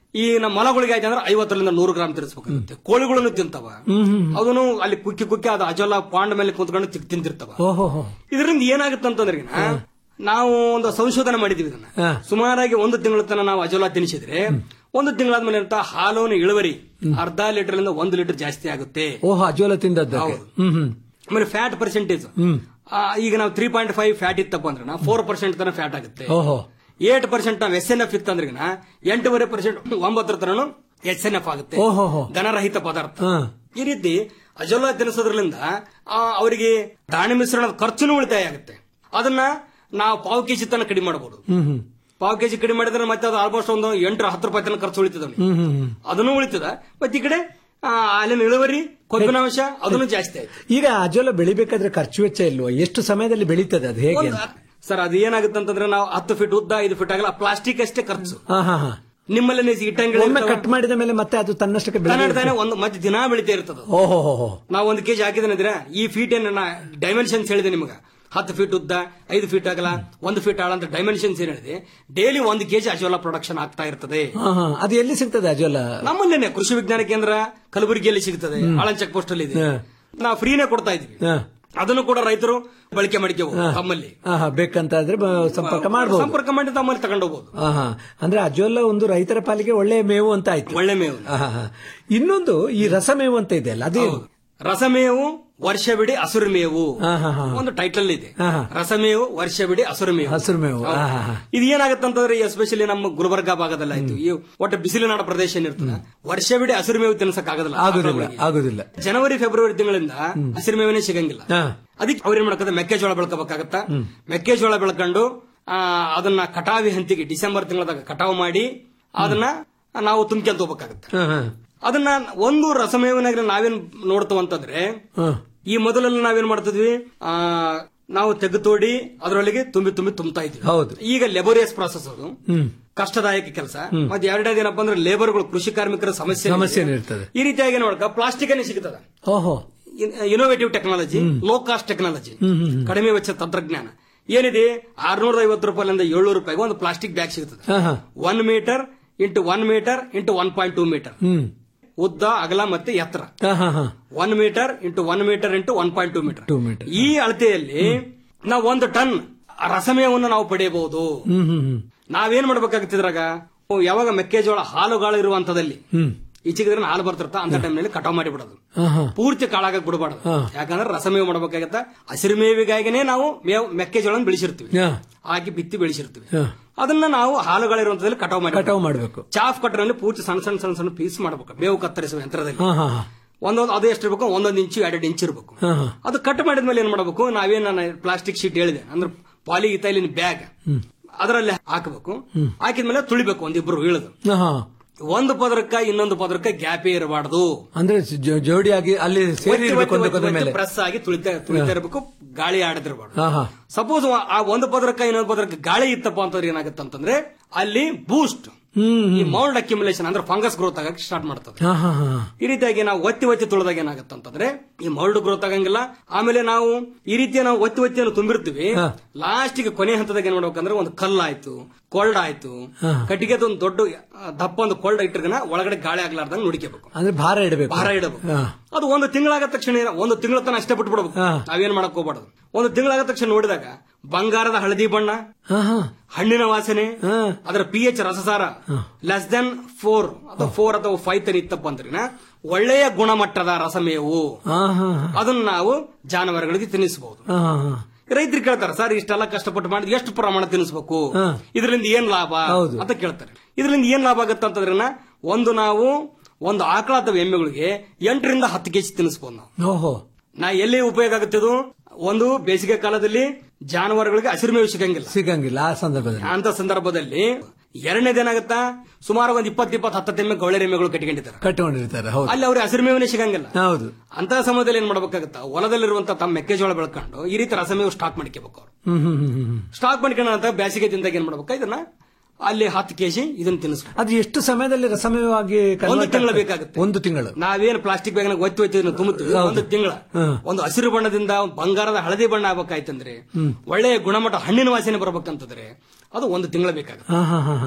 ಈ ನಮ್ಮ ಮೊಲಗಳಿಗೆ ಆಯ್ತು ಅಂದ್ರೆ ಐವತ್ತರಿಂದ ನೂರು ಗ್ರಾಮ್ ತಿನ್ನಿಸ್ಬೇಕಾಗುತ್ತೆ ಕೋಳಿಗಳನ್ನು ತಿಂತಾವ ಅದನ್ನು ಅಲ್ಲಿ ಕುಕ್ಕಿ ಕುಕ್ಕಿ ಅದು ಅಜೋಲ ಪಾಂಡ್ ಮೇಲೆ ಕುಂತ್ಕೊಂಡು ತಿಕ್ ತಿಂತಿರ್ತಾವ ಓಹೋ ಇದರಿಂದ ಏನಾಗುತ್ತೆ ಅಂತಂದ್ರೆ ಈಗ ನಾವು ಒಂದು ಸಂಶೋಧನೆ ಮಾಡಿದೀವಿ ಇದನ್ನ ಸುಮಾರಾಗಿ ಒಂದು ತಿಂಗಳ ತನಕ ನಾವು ಅಜೋಲಾ ತಿನ್ನಿಸಿದ್ರೆ ಒಂದು ತಿಂಗಳಾದ್ಮೇಲೆ ಅಂತ ಹಾಲುವಿನ ಇಳುವರಿ ಅರ್ಧ ಲೀಟರ್ ಇಂದ ಒಂದು ಲೀಟರ್ ಜಾಸ್ತಿ ಆಗುತ್ತೆ ಓಹೋ ಅಜೋಲ ತಿಂದದ್ದು ಹೌದು. ಹ್ಮ್ ಹ್ಮ್ ಆಮೇಲೆ ಫ್ಯಾಟ್ ಪರ್ಸೆಂಟೇಜ್ ಹ್ಮ್ ಈಗ ನಾವು ತ್ರೀ ಪಾಯಿಂಟ್ ಫೈವ್ ಫ್ಯಾಟ್ ಇತ್ತಪ್ಪ ಅಂದ್ರೆ ನಾವು ಫೋರ್ ಪರ್ಸೆಂಟ್ ತನಕ ಫ್ಯಾಟ್ ಆಗುತ್ತೆ ಓಹೋ ಏಟ್ ಪರ್ಸೆಂಟ್ ನಾವು ಎಸ್ ಎನ್ ಎಫ್ ಇತ್ತಂದ್ರೆ ಎಂಟೂವರೆ ಪರ್ಸೆಂಟ್ ಒಂಬತ್ತರ ತನಕ ಎಸ್ ಎನ್ ಎಫ್ ಆಗುತ್ತೆ ಓಹೋ ಘನರಹಿತ ಪದಾರ್ಥ ಹಾ ಈ ರೀತಿ ಅಜೋಲಾ ತಿನ್ನಿಸೋದ್ರಿಂದ ಆ, ಅವರಿಗೆ ದಾಣಿ ಮಿಶ್ರಣದ ಖರ್ಚುನು ಉಳಿತಾಯ ಆಗುತ್ತೆ ಅದನ್ನ ನಾವು ಪಾವು ಕೆಜಿ ತನಕ ಕಡಿಮೆ ಮಾಡಬಹುದು ಹ್ಮ್ ಹ್ಮ್ ಪಾವು ಕೆಜಿ ಕಡಿಮೆ ಮಾಡಿದ್ರೆ ಮತ್ತೆ ಅದು ಆಲ್ಮೋಸ್ಟ್ ಒಂದು ಎಂಟು ಹತ್ತು ರೂಪಾಯಿ ತನಕ ಖರ್ಚು ಉಳಿತದ ಅವ್ನಿಗೆ. ಹ್ಮ್ ಹ್ಮ್ ಹ್ಮ್ ಅದನ್ನು ಉಳಿತದ ಮತ್ತೆ ಈ ಕಡೆ ಆ, ಹಾಲಿನ ಇಳುವರಿ ಕೊಬ್ಬಿನಾಂಶ ಅದನ್ನು ಜಾಸ್ತಿ ಆಯ್ತು ಈಗ ಅಜೋಲ ಬೆಳಿಬೇಕಾದ್ರೆ ಖರ್ಚು ವೆಚ್ಚ ಇಲ್ವಾ ಎಷ್ಟು ಸಮಯದಲ್ಲಿ ಬೆಳೀತದೆ ಅದು ಹೇಗೆ ಅಂತ? ಸರ್ ಅದು ಏನಾಗುತ್ತೆ ಅಂತಂದ್ರೆ ನಾವು ಹತ್ತು ಫೀಟ್ ಉದ್ದ ಐದು ಫೀಟ್ ಆಗಲ್ಲ ಪ್ಲಾಸ್ಟಿಕ್ ಅಷ್ಟೇ ಖರ್ಚು ಹಾ ಹಾ ಹಾ ನಿಮ್ಮಲ್ಲಿ ನೀವು ಇಟ್ಟಂಗಿಲ್ಲ ಒಮ್ಮೆ ಕಟ್ ಮಾಡಿದ ಮೇಲೆ ಮತ್ತೆ ಅದು ತನ್ನಷ್ಟಕ್ಕೆ ಬೆಳೆದು ಕನ್ನಡದಾನೆ ಒಂದು ಮತ್ತೆ ದಿನ ಬೆಳಿತಾ ಇರ್ತದ ಓಹೋ ಹೋ ಹೋ ನಾವು ಒಂದು ಕೆಜಿ ಹಾಕಿದ್ರೆ ಈ ಫೀಟ್ ಏನ ಡೈಮೆನ್ಷನ್ಸ್ ಹೇಳಿದೆ ನಿಮ್ಗೆ ಹತ್ತು ಫೀಟ್ ಉದ್ದ ಐದು ಫೀಟ್ ಆಗಲ್ಲ ಒಂದು ಫೀಟ್ ಆಳ ಅಂತ ಡೈಮೆನ್ಷನ್ಸ್ ಏನ್ ಹೇಳಿದೆ ಡೈಲಿ ಒಂದು ಕೆಜಿ ಅಜೋಲಾ ಪ್ರೊಡಕ್ಷನ್ ಆಗ್ತಾ ಇರ್ತದೆ ಹಾ ಹಾ ಅದು ಎಲ್ಲಿ ಸಿಗ್ತದೆ ಅಜೋಲ ನಮ್ಮಲ್ಲೇನೆ ಕೃಷಿ ವಿಜ್ಞಾನ ಕೇಂದ್ರ ಕಲಬುರಗಿಯಲ್ಲಿ ಸಿಗ್ತದೆ ಆಳನ್ ಚೆಕ್ ಪೋಸ್ಟ್ ಅಲ್ಲಿ ಇದೆ ಹಾ. ನಾವು ಫ್ರೀನೇ ಕೊಡ್ತಾ ಇದೀವಿ ಹಾ. ಅದನ್ನು ಕೂಡ ರೈತರು ಬಳಕೆ ಮಾಡಿಕೋಬಹುದು ತಮ್ಮಲ್ಲಿ ಹಾ ಹಾ ಬೇಕಂತ ಆದ್ರೆ ಬ- ಸಂಪರ್ಕ ಮಾಡಬಹುದು ಸಂಪರ್ಕ ಮಾಡಿ ತಮ್ಮಲ್ಲಿ ತಗೊಂಡೋಗ್ಬೋದು ಹಾ ಹಾ ಅಂದ್ರೆ ಅಜೋಲ ಒಂದು ರೈತರ ಪಾಲಿಗೆ ಒಳ್ಳೆ ಮೇವು ಅಂತ ಆಯ್ತು ಒಳ್ಳೆ ಮೇವು ಹಾ, ಹಾ, ಹಾ. ಇನ್ನೊಂದು ಈ ರಸಮೇವು ಅಂತ ಇದೆ ಅಲ್ಲ ಅದೇ ರಸಮೇವು ವರ್ಷಬಿಡಿ ಹಸುರು ಮೇವು ಹಾ, ಹಾ, ಹಾ. ಒಂದು ಟೈಟಲ್ ಇದೆ ಹಾ, ಹಾ. ರಸಮೇವು ವರ್ಷಬಿಡಿ ಹಸುರು ಮೇವು ಹಸಿರು ಮೇವು ಹೌದು. ಹಾ, ಹಾ, ಹಾ. ಇದು ಏನಾಗುತ್ತೆ ಅಂತಂದ್ರೆ ಎಸ್ಪೆಷಲಿ ನಮ್ಮ ಗುಲ್ಬರ್ಗಾ ಭಾಗದಲ್ಲಿ ಆಯ್ತು ಈ ಒಟ್ಟು ಬಿಸಿಲಿನಾಡ ಪ್ರದೇಶ ಏನಿರ್ತದೆ ವರ್ಷಬಿಡಿ ಹಸಿರು ಮೇವು ತಿನ್ಸಕ್ ಆಗೋದಿಲ್ಲ ಆಗುದಿಲ್ಲ ಆಗುದಿಲ್ಲ ಜನವರಿ ಫೆಬ್ರವರಿ ತಿಂಗಳಿಂದ ಹಸಿರು ಮೇವನೇ ಸಿಗಂಗಿಲ್ಲ ಹಾ. ಅದಕ್ಕೆ ಅವ್ರೇನ್ ಮಾಡ್ತಾರೆ ಮೆಕ್ಕೆಜೋಳ ಬೆಳ್ಕೋಬೇಕಾಗತ್ತ ಮೆಕ್ಕೆಜೋಳ ಬೆಳ್ಕೊಂಡು ಆ, ಅದನ್ನ ಕಟಾವಿ ಹಂತಿಗೆ ಡಿಸೆಂಬರ್ ತಿಂಗಳದಾಗ ಕಟಾವು ಮಾಡಿ ಅದನ್ನ ನಾವು ತುಂಬ್ಕೊಂತ ಹೋಗ್ಬೇಕಾಗತ್ತೆ ಹಾ, ಹಾ. ಅದನ್ನ ಒಂದು ರಸಮೇವನಾಗ ನಾವೇನ್ ನೋಡ್ತೇವೆ ಅಂತಂದ್ರೆ ಹಾ. ಈ ಮೊದಲೆಲ್ಲ ನಾವೇನ್ ಮಾಡ್ತಿದ್ವಿ ಆ ನಾವು ತೆಗೆತೋಡಿ ಅದರೊಳಗೆ ತುಂಬಿ ತುಂಬಿ ತುಂಬ್ತಾ ಇದ್ವಿ ಹೌದು ಈಗ ಲೆಬೋರಿಯಸ್ ಪ್ರಾಸೆಸ್ ಅದು ಹ್ಮ್ ಕಷ್ಟದಾಯಕ ಕೆಲಸ ಮತ್ತೆ ಎರಡನೇದು ಏನಪ್ಪಾ ಅಂದ್ರೆ ಲೇಬರ್ಗಳು ಕೃಷಿ ಕಾರ್ಮಿಕರ ಸಮಸ್ಯೆ ಸಮಸ್ಯೆ ಇದೆ. ಇರ್ತದೆ ಈ ರೀತಿಯಾಗಿ ಏನ್ ಮಾಡ್ಕ ಪ್ಲಾಸ್ಟಿಕ್ ಅನ್ನೇ ಸಿಗ್ತದ ಓಹೋ innovative technology low cost technology hmm, hmm, hmm. ಕಡಿಮೆ ವೆಚ್ಚ ತಂತ್ರಜ್ಞಾನ ಏನಿದೆ ಆರ್ನೂರ ಐವತ್ತು ರೂಪಾಯಿಲಿಂದ ಏಳ್ನೂರು ರೂಪಾಯಿಗೆ ಒಂದು ಪ್ಲಾಸ್ಟಿಕ್ ಬ್ಯಾಗ್ ಸಿಗ್ತದೆ ಹಾ, ಹಾ. One metre into one metre into one point two metre hmm ಉದ್ದ ಅಗಲ ಮತ್ತೆ ಎತ್ತರ ಹಾ ಹಾ ಹಾ one metre into one metre into one point two metre two metre ಈ ಅಳತೆಯಲ್ಲಿ ನಾವು ಒಂದು ಟನ್ ರಸಮೇವನ್ನು ನಾವು ಪಡೆಯಬಹುದು ಹ್ಮ್ ಹ್ಮ್ ಹ್ಮ್ ನಾವೇನ್ ಮಾಡ್ಬೇಕಾಗ್ತಿದ್ರಾಗ ಯಾವಾಗ ಮೆಕ್ಕೆಜೋಳ ಹಾಲುಗಾಳು ಇರುವಂತದಲ್ಲಿ ಹ್ಮ್ ಈಚೆಗಿದ್ರೆ ಹಾಲು ಬರ್ತಿರ್ತ ಅಂತ ಟೈಮ್ನಲ್ಲಿ ಕಟಾವ್ ಮಾಡಿ ಬಿಡೋದು ಹಾ ಹಾ ಪೂರ್ತಿ ಕಾಳಾಗಕ್ ಬಿಡಬಾರ್ದು ಯಾಕಂದ್ರೆ ರಸಮೇವು ಮಾಡ್ಬೇಕಾಗತ್ತ ಹಸಿರು ಮೇವಿಗಾಗಿನೇ ನಾವು ಮೇವ್ ಮೆಕ್ಕೆಜೋಳ ಬೆಳೆಸಿರ್ತೀವಿ ಹಾ. ಹಾಕಿ ಬಿತ್ತಿ ಬೆಳೆಸಿರ್ತೀವಿ ಹಾ. ಅದನ್ನ ನಾವು ಹಾಲುಗಳಿರುವಂತದಲ್ಲಿ ಕಟಾವ್ ಮಾಡಿ ಕಟಾವು ಮಾಡ್ಬೇಕು ಚಾಫ್ ಕಟ್ಟರಲ್ಲಿ ಪೂರ್ತಿ ಸಣ್ಣ ಸಣ್ಣ ಸಣ್ಣ ಸಣ್ಣ ಪೀಸ್ ಮಾಡ್ಬೇಕು ಮೇವು ಕತ್ತರಿಸುವ ಯಂತ್ರದಲ್ಲಿ ಹಾ ಹಾ ಹಾ ಒಂದೊಂದು ಅದು ಎಷ್ಟಿರ್ಬೇಕು ಒಂದೊಂದು ಇಂಚು ಎರಡು ಇಂಚು ಇರಬೇಕು ಹಾ ಹಾ ಅದು ಕಟ್ ಮಾಡಿದ್ಮೇಲೆ ಏನ್ ಮಾಡಬೇಕು ನಾವೇನ್ ನಾನು ಪ್ಲಾಸ್ಟಿಕ್ ಶೀಟ್ ಹೇಳಿದೆ ಅಂದ್ರೆ ಪಾಲಿ ಇತೈಲಿನ ಬ್ಯಾಗ್ ಅದರಲ್ಲಿ ಹಾಕಬೇಕು ಹಾಕಿದ್ಮೇಲೆ ತುಳಿಬೇಕು ಒಂದಿಬ್ರು ಇಳಿದು ಹಾ, ಹಾ ಒಂದು ಪದರಕ್ಕ ಇನ್ನೊಂದು ಪದರಕ್ಕ ಗ್ಯಾಪೇ ಇರಬಾರ್ದು ಅಂದ್ರೆ ಜೋ- ಜೋಡಿಯಾಗಿ ಅಲ್ಲಿ ಸೇರಿ ಇರ್ಬೇಕು ಒಂದಕ್ಕೊಂದ್ರ ಮೇಲೆ ಪ್ರೆಸ್ ಆಗಿ ತುಳಿತಾ ತುಳಿತಾ ಇರಬೇಕು ಗಾಳಿ ಆಡದಿರಬಾರ್ದು ಹಾ ಹಾ ಸಪೋಸ್ ಆ ಒಂದು ಪದರಕ್ಕ ಇನ್ನೊಂದು ಪದರಕ್ಕೆ ಗಾಳಿ ಇತ್ತಪ್ಪ ಅಂತಂದ್ರೆ ಏನಾಗುತ್ತೆ ಅಂತಂದ್ರೆ ಅಲ್ಲಿ ಬೂಸ್ಟ್ ಹ್ಮ್ ಈ ಮೌಲ್ಡ್ ಅಕ್ಯುಮುಲೇಷನ್ ಅಂದ್ರೆ ಫಂಗಸ್ ಗ್ರೋತ್ ಆಗಕ್ಕೆ ಸ್ಟಾರ್ಟ್ ಮಾಡ್ತದೆ ಹಾ ಹಾ ಹಾ ಈ ರೀತಿಯಾಗಿ ನಾವು ಒತ್ತಿ ಒತ್ತಿ ತುಳಿದಾಗ ಏನಾಗುತ್ತೆ ಅಂತಂದ್ರೆ ಈ ಮೌಲ್ಡ್ ಗ್ರೋತ್ ಆಗಂಗಿಲ್ಲ ಆಮೇಲೆ ನಾವು ಈ ರೀತಿ ನಾವು ಒತ್ತಿ ಒತ್ತಿಯನ್ನು ತುಂಬಿರ್ತೀವಿ ಲಾಸ್ಟಿಗೆ ಕೊನೆ ಹಂತದಾಗ ಏನ್ ಮಾಡ್ಬೇಕಂದ್ರೆ ಒಂದು ಕಲ್ಲಾಯ್ತು ಕೊಲ್ಡ್ ಆಯ್ತು ಹಾ. ಕಟ್ಟಿಗೆದ ಒಂದು ದೊಡ್ಡ ಆ, ದಪ್ಪ ಒಂದು ಕೊಲ್ಡ್ ಇಟ್ಟಿರ್ಗನ ಒಳಗಡೆ ಗಾಳಿ ಆಗ್ಲಾರ್ದಂಗ್ ನೋಡ್ಕೋಬೇಕು ಅಂದ್ರೆ ಭಾರ ಇಡಬೇಕು ಭಾರ ಇಡಬೇಕು ಹಾ. ಅದು ಒಂದು ತಿಂಗಳಾದ ತಕ್ಷಣ ಏನ- ಒಂದು ತಿಂಗಳ ತನ ಅಷ್ಟೇ ಬಿಟ್ಬಿಡ್ಬೇಕು ನಾವೇನ್ ಮಾಡಕ್ ಹೋಗ್ಬಾರ್ದು ಒಂದು ತಿಂಗಳಾದ ತಕ್ಷಣ ನೋಡಿದಾಗ ಬಂಗಾರದ ಹಳದಿ ಬಣ್ಣ ಹಾ ಹಾ ಹಣ್ಣಿನ ವಾಸನೆ ಅದರ ಪಿ ಎಚ್ ರಸಸಾರ ಲೆಸ್ ದೆನ್ ಫೋರ್ ಅಥವಾ ಫೋರ್ ಅಥವಾ ಫೈವ್ ತನ ಇತ್ತಪ್ಪ ಅಂದ್ರೆ ಒಳ್ಳೆಯ ಗುಣಮಟ್ಟದ ರಸಮೇವು ಹಾ ಹಾ ಅದನ್ನ ನಾವು ಜಾನುವಾರುಗಳಿಗೆ ತಿನ್ನಿಸಬಹುದು ಹಾ ಹಾ ಹಾ ರೈತರು ಕೇಳ್ತಾರೆ ಸರ್ ಇಷ್ಟೆಲ್ಲ ಕಷ್ಟಪಟ್ಟು ಮಾಡಿದ್ ಎಷ್ಟು ಪ್ರಮಾಣ ತಿನ್ನಿಸಬೇಕು ಇದರಿಂದ ಏನ್ ಲಾಭ ಅಂತ ಕೇಳ್ತಾರೆ ಇದರಿಂದ ಏನ್ ಲಾಭ ಆಗುತ್ತೆ ಅಂತಂದ್ರೆ ಒಂದು ನಾವು ಒಂದು ಆಕಳ ಅಥವಾ ಎಮ್ಮೆಗಳಿಗೆ ಎಂಟರಿಂದ ಹತ್ತು ಕೆಜಿ ತಿನ್ನಿಸಬಹುದು ನಾವು ಓಹೋ ನಾ ಎಲ್ಲಿ ಉಪಯೋಗ ಆಗುತ್ತೆ ಇದು ಒಂದು ಬೇಸಿಗೆ ಕಾಲದಲ್ಲಿ ಜಾನುವಾರುಗಳಿಗೆ ಹಸಿರು ಮೇವು ಸಿಗಂಗಿಲ್ಲ ಸಿಗಂಗಿಲ್ಲ ಆ ಸಂದರ್ಭದಲ್ಲಿ ಅಂತ ಸಂದರ್ಭದಲ್ಲಿ ಎರಡನೇದೇನಾಗುತ್ತಾ ಸುಮಾರು ಒಂದು ಇಪ್ಪತ್ತು ಇಪ್ಪತ್ತು ಹತ್ತು ಎಮ್ಮೆ ಗೌಳೆ ಎಮ್ಮೆಗಳು ಕಟ್ಕೊಂಡಿದ್ದಾರೆ ಕಟ್ಕೊಂಡಿರ್ತಾರೆ ಹೌದು ಅಲ್ಲಿ ಅವ್ರಿಗೆ ಹಸಿರು ಮೇವನೇ ಸಿಗಂಗಿಲ್ಲ ಹೌದು ಅಂತ ಸಮಯದಲ್ಲಿ ಏನ್ ಮಾಡ್ಬೇಕಾಗತ್ತ ಹೊಲದಲ್ಲಿರುವಂತ ತಮ್ಮ ಮೆಕ್ಕೆಜೋಳ ಬೆಳ್ಕೊಂಡು ಈ ರೀತಿ ರಸಮೇವು ಸ್ಟಾಕ್ ಮಾಡ್ಕೋಬೇಕು ಅವ್ರು ಹ್ಮ್ ಹ್ಮ್ ಹ್ಮ್ ಹ್ಮ್ ಸ್ಟಾಕ್ ಮಾಡ್ಕೊಂಡ ನಂತರ ಬೇಸಿಗೆ ದಿನದಾಗ ಏನ್ ಮಾಡ್ಬೇಕು ಇದನ್ನ ಅಲ್ಲಿ ಹತ್ತು ಕೆಜಿ ಇದನ್ನ ತಿನ್ನಿಸ್ಬೇಕು ಅದು ಎಷ್ಟು ಸಮಯದಲ್ಲಿ ರಸಮಯವಾಗಿ convert ಒಂದು ತಿಂಗಳು ಆಗ್ತದೆ? ಬೇಕಾಗುತ್ತೆ ಒಂದು ತಿಂಗಳು ನಾವೇನು ಪ್ಲಾಸ್ಟಿಕ್ ಬ್ಯಾಗ್ ಒತ್ತಿ ಒತ್ತಿ ಇದನ್ನ ತುಂಬುತ್ತೀವಿ ಒಂದು ತಿಂಗಳ ಒಂದು ಹಸಿರು ಬಣ್ಣದಿಂದ ಒಂದು ಬಂಗಾರದ ಹಳದಿ ಬಣ್ಣ ಆಗ್ಬೇಕಾಯ್ತಂದ್ರೆ ಹ್ಮ್. ಒಳ್ಳೆಯ ಗುಣಮಟ್ಟ ಹಣ್ಣಿನ ವಾಸನೆ ಬರ್ಬೇಕಂತಂದ್ರೆ ಅದು ಒಂದು ತಿಂಗಳ ಬೇಕಾಗುತ್ತೆ ಹಾ ಹಾ ಹಾ ಹಾ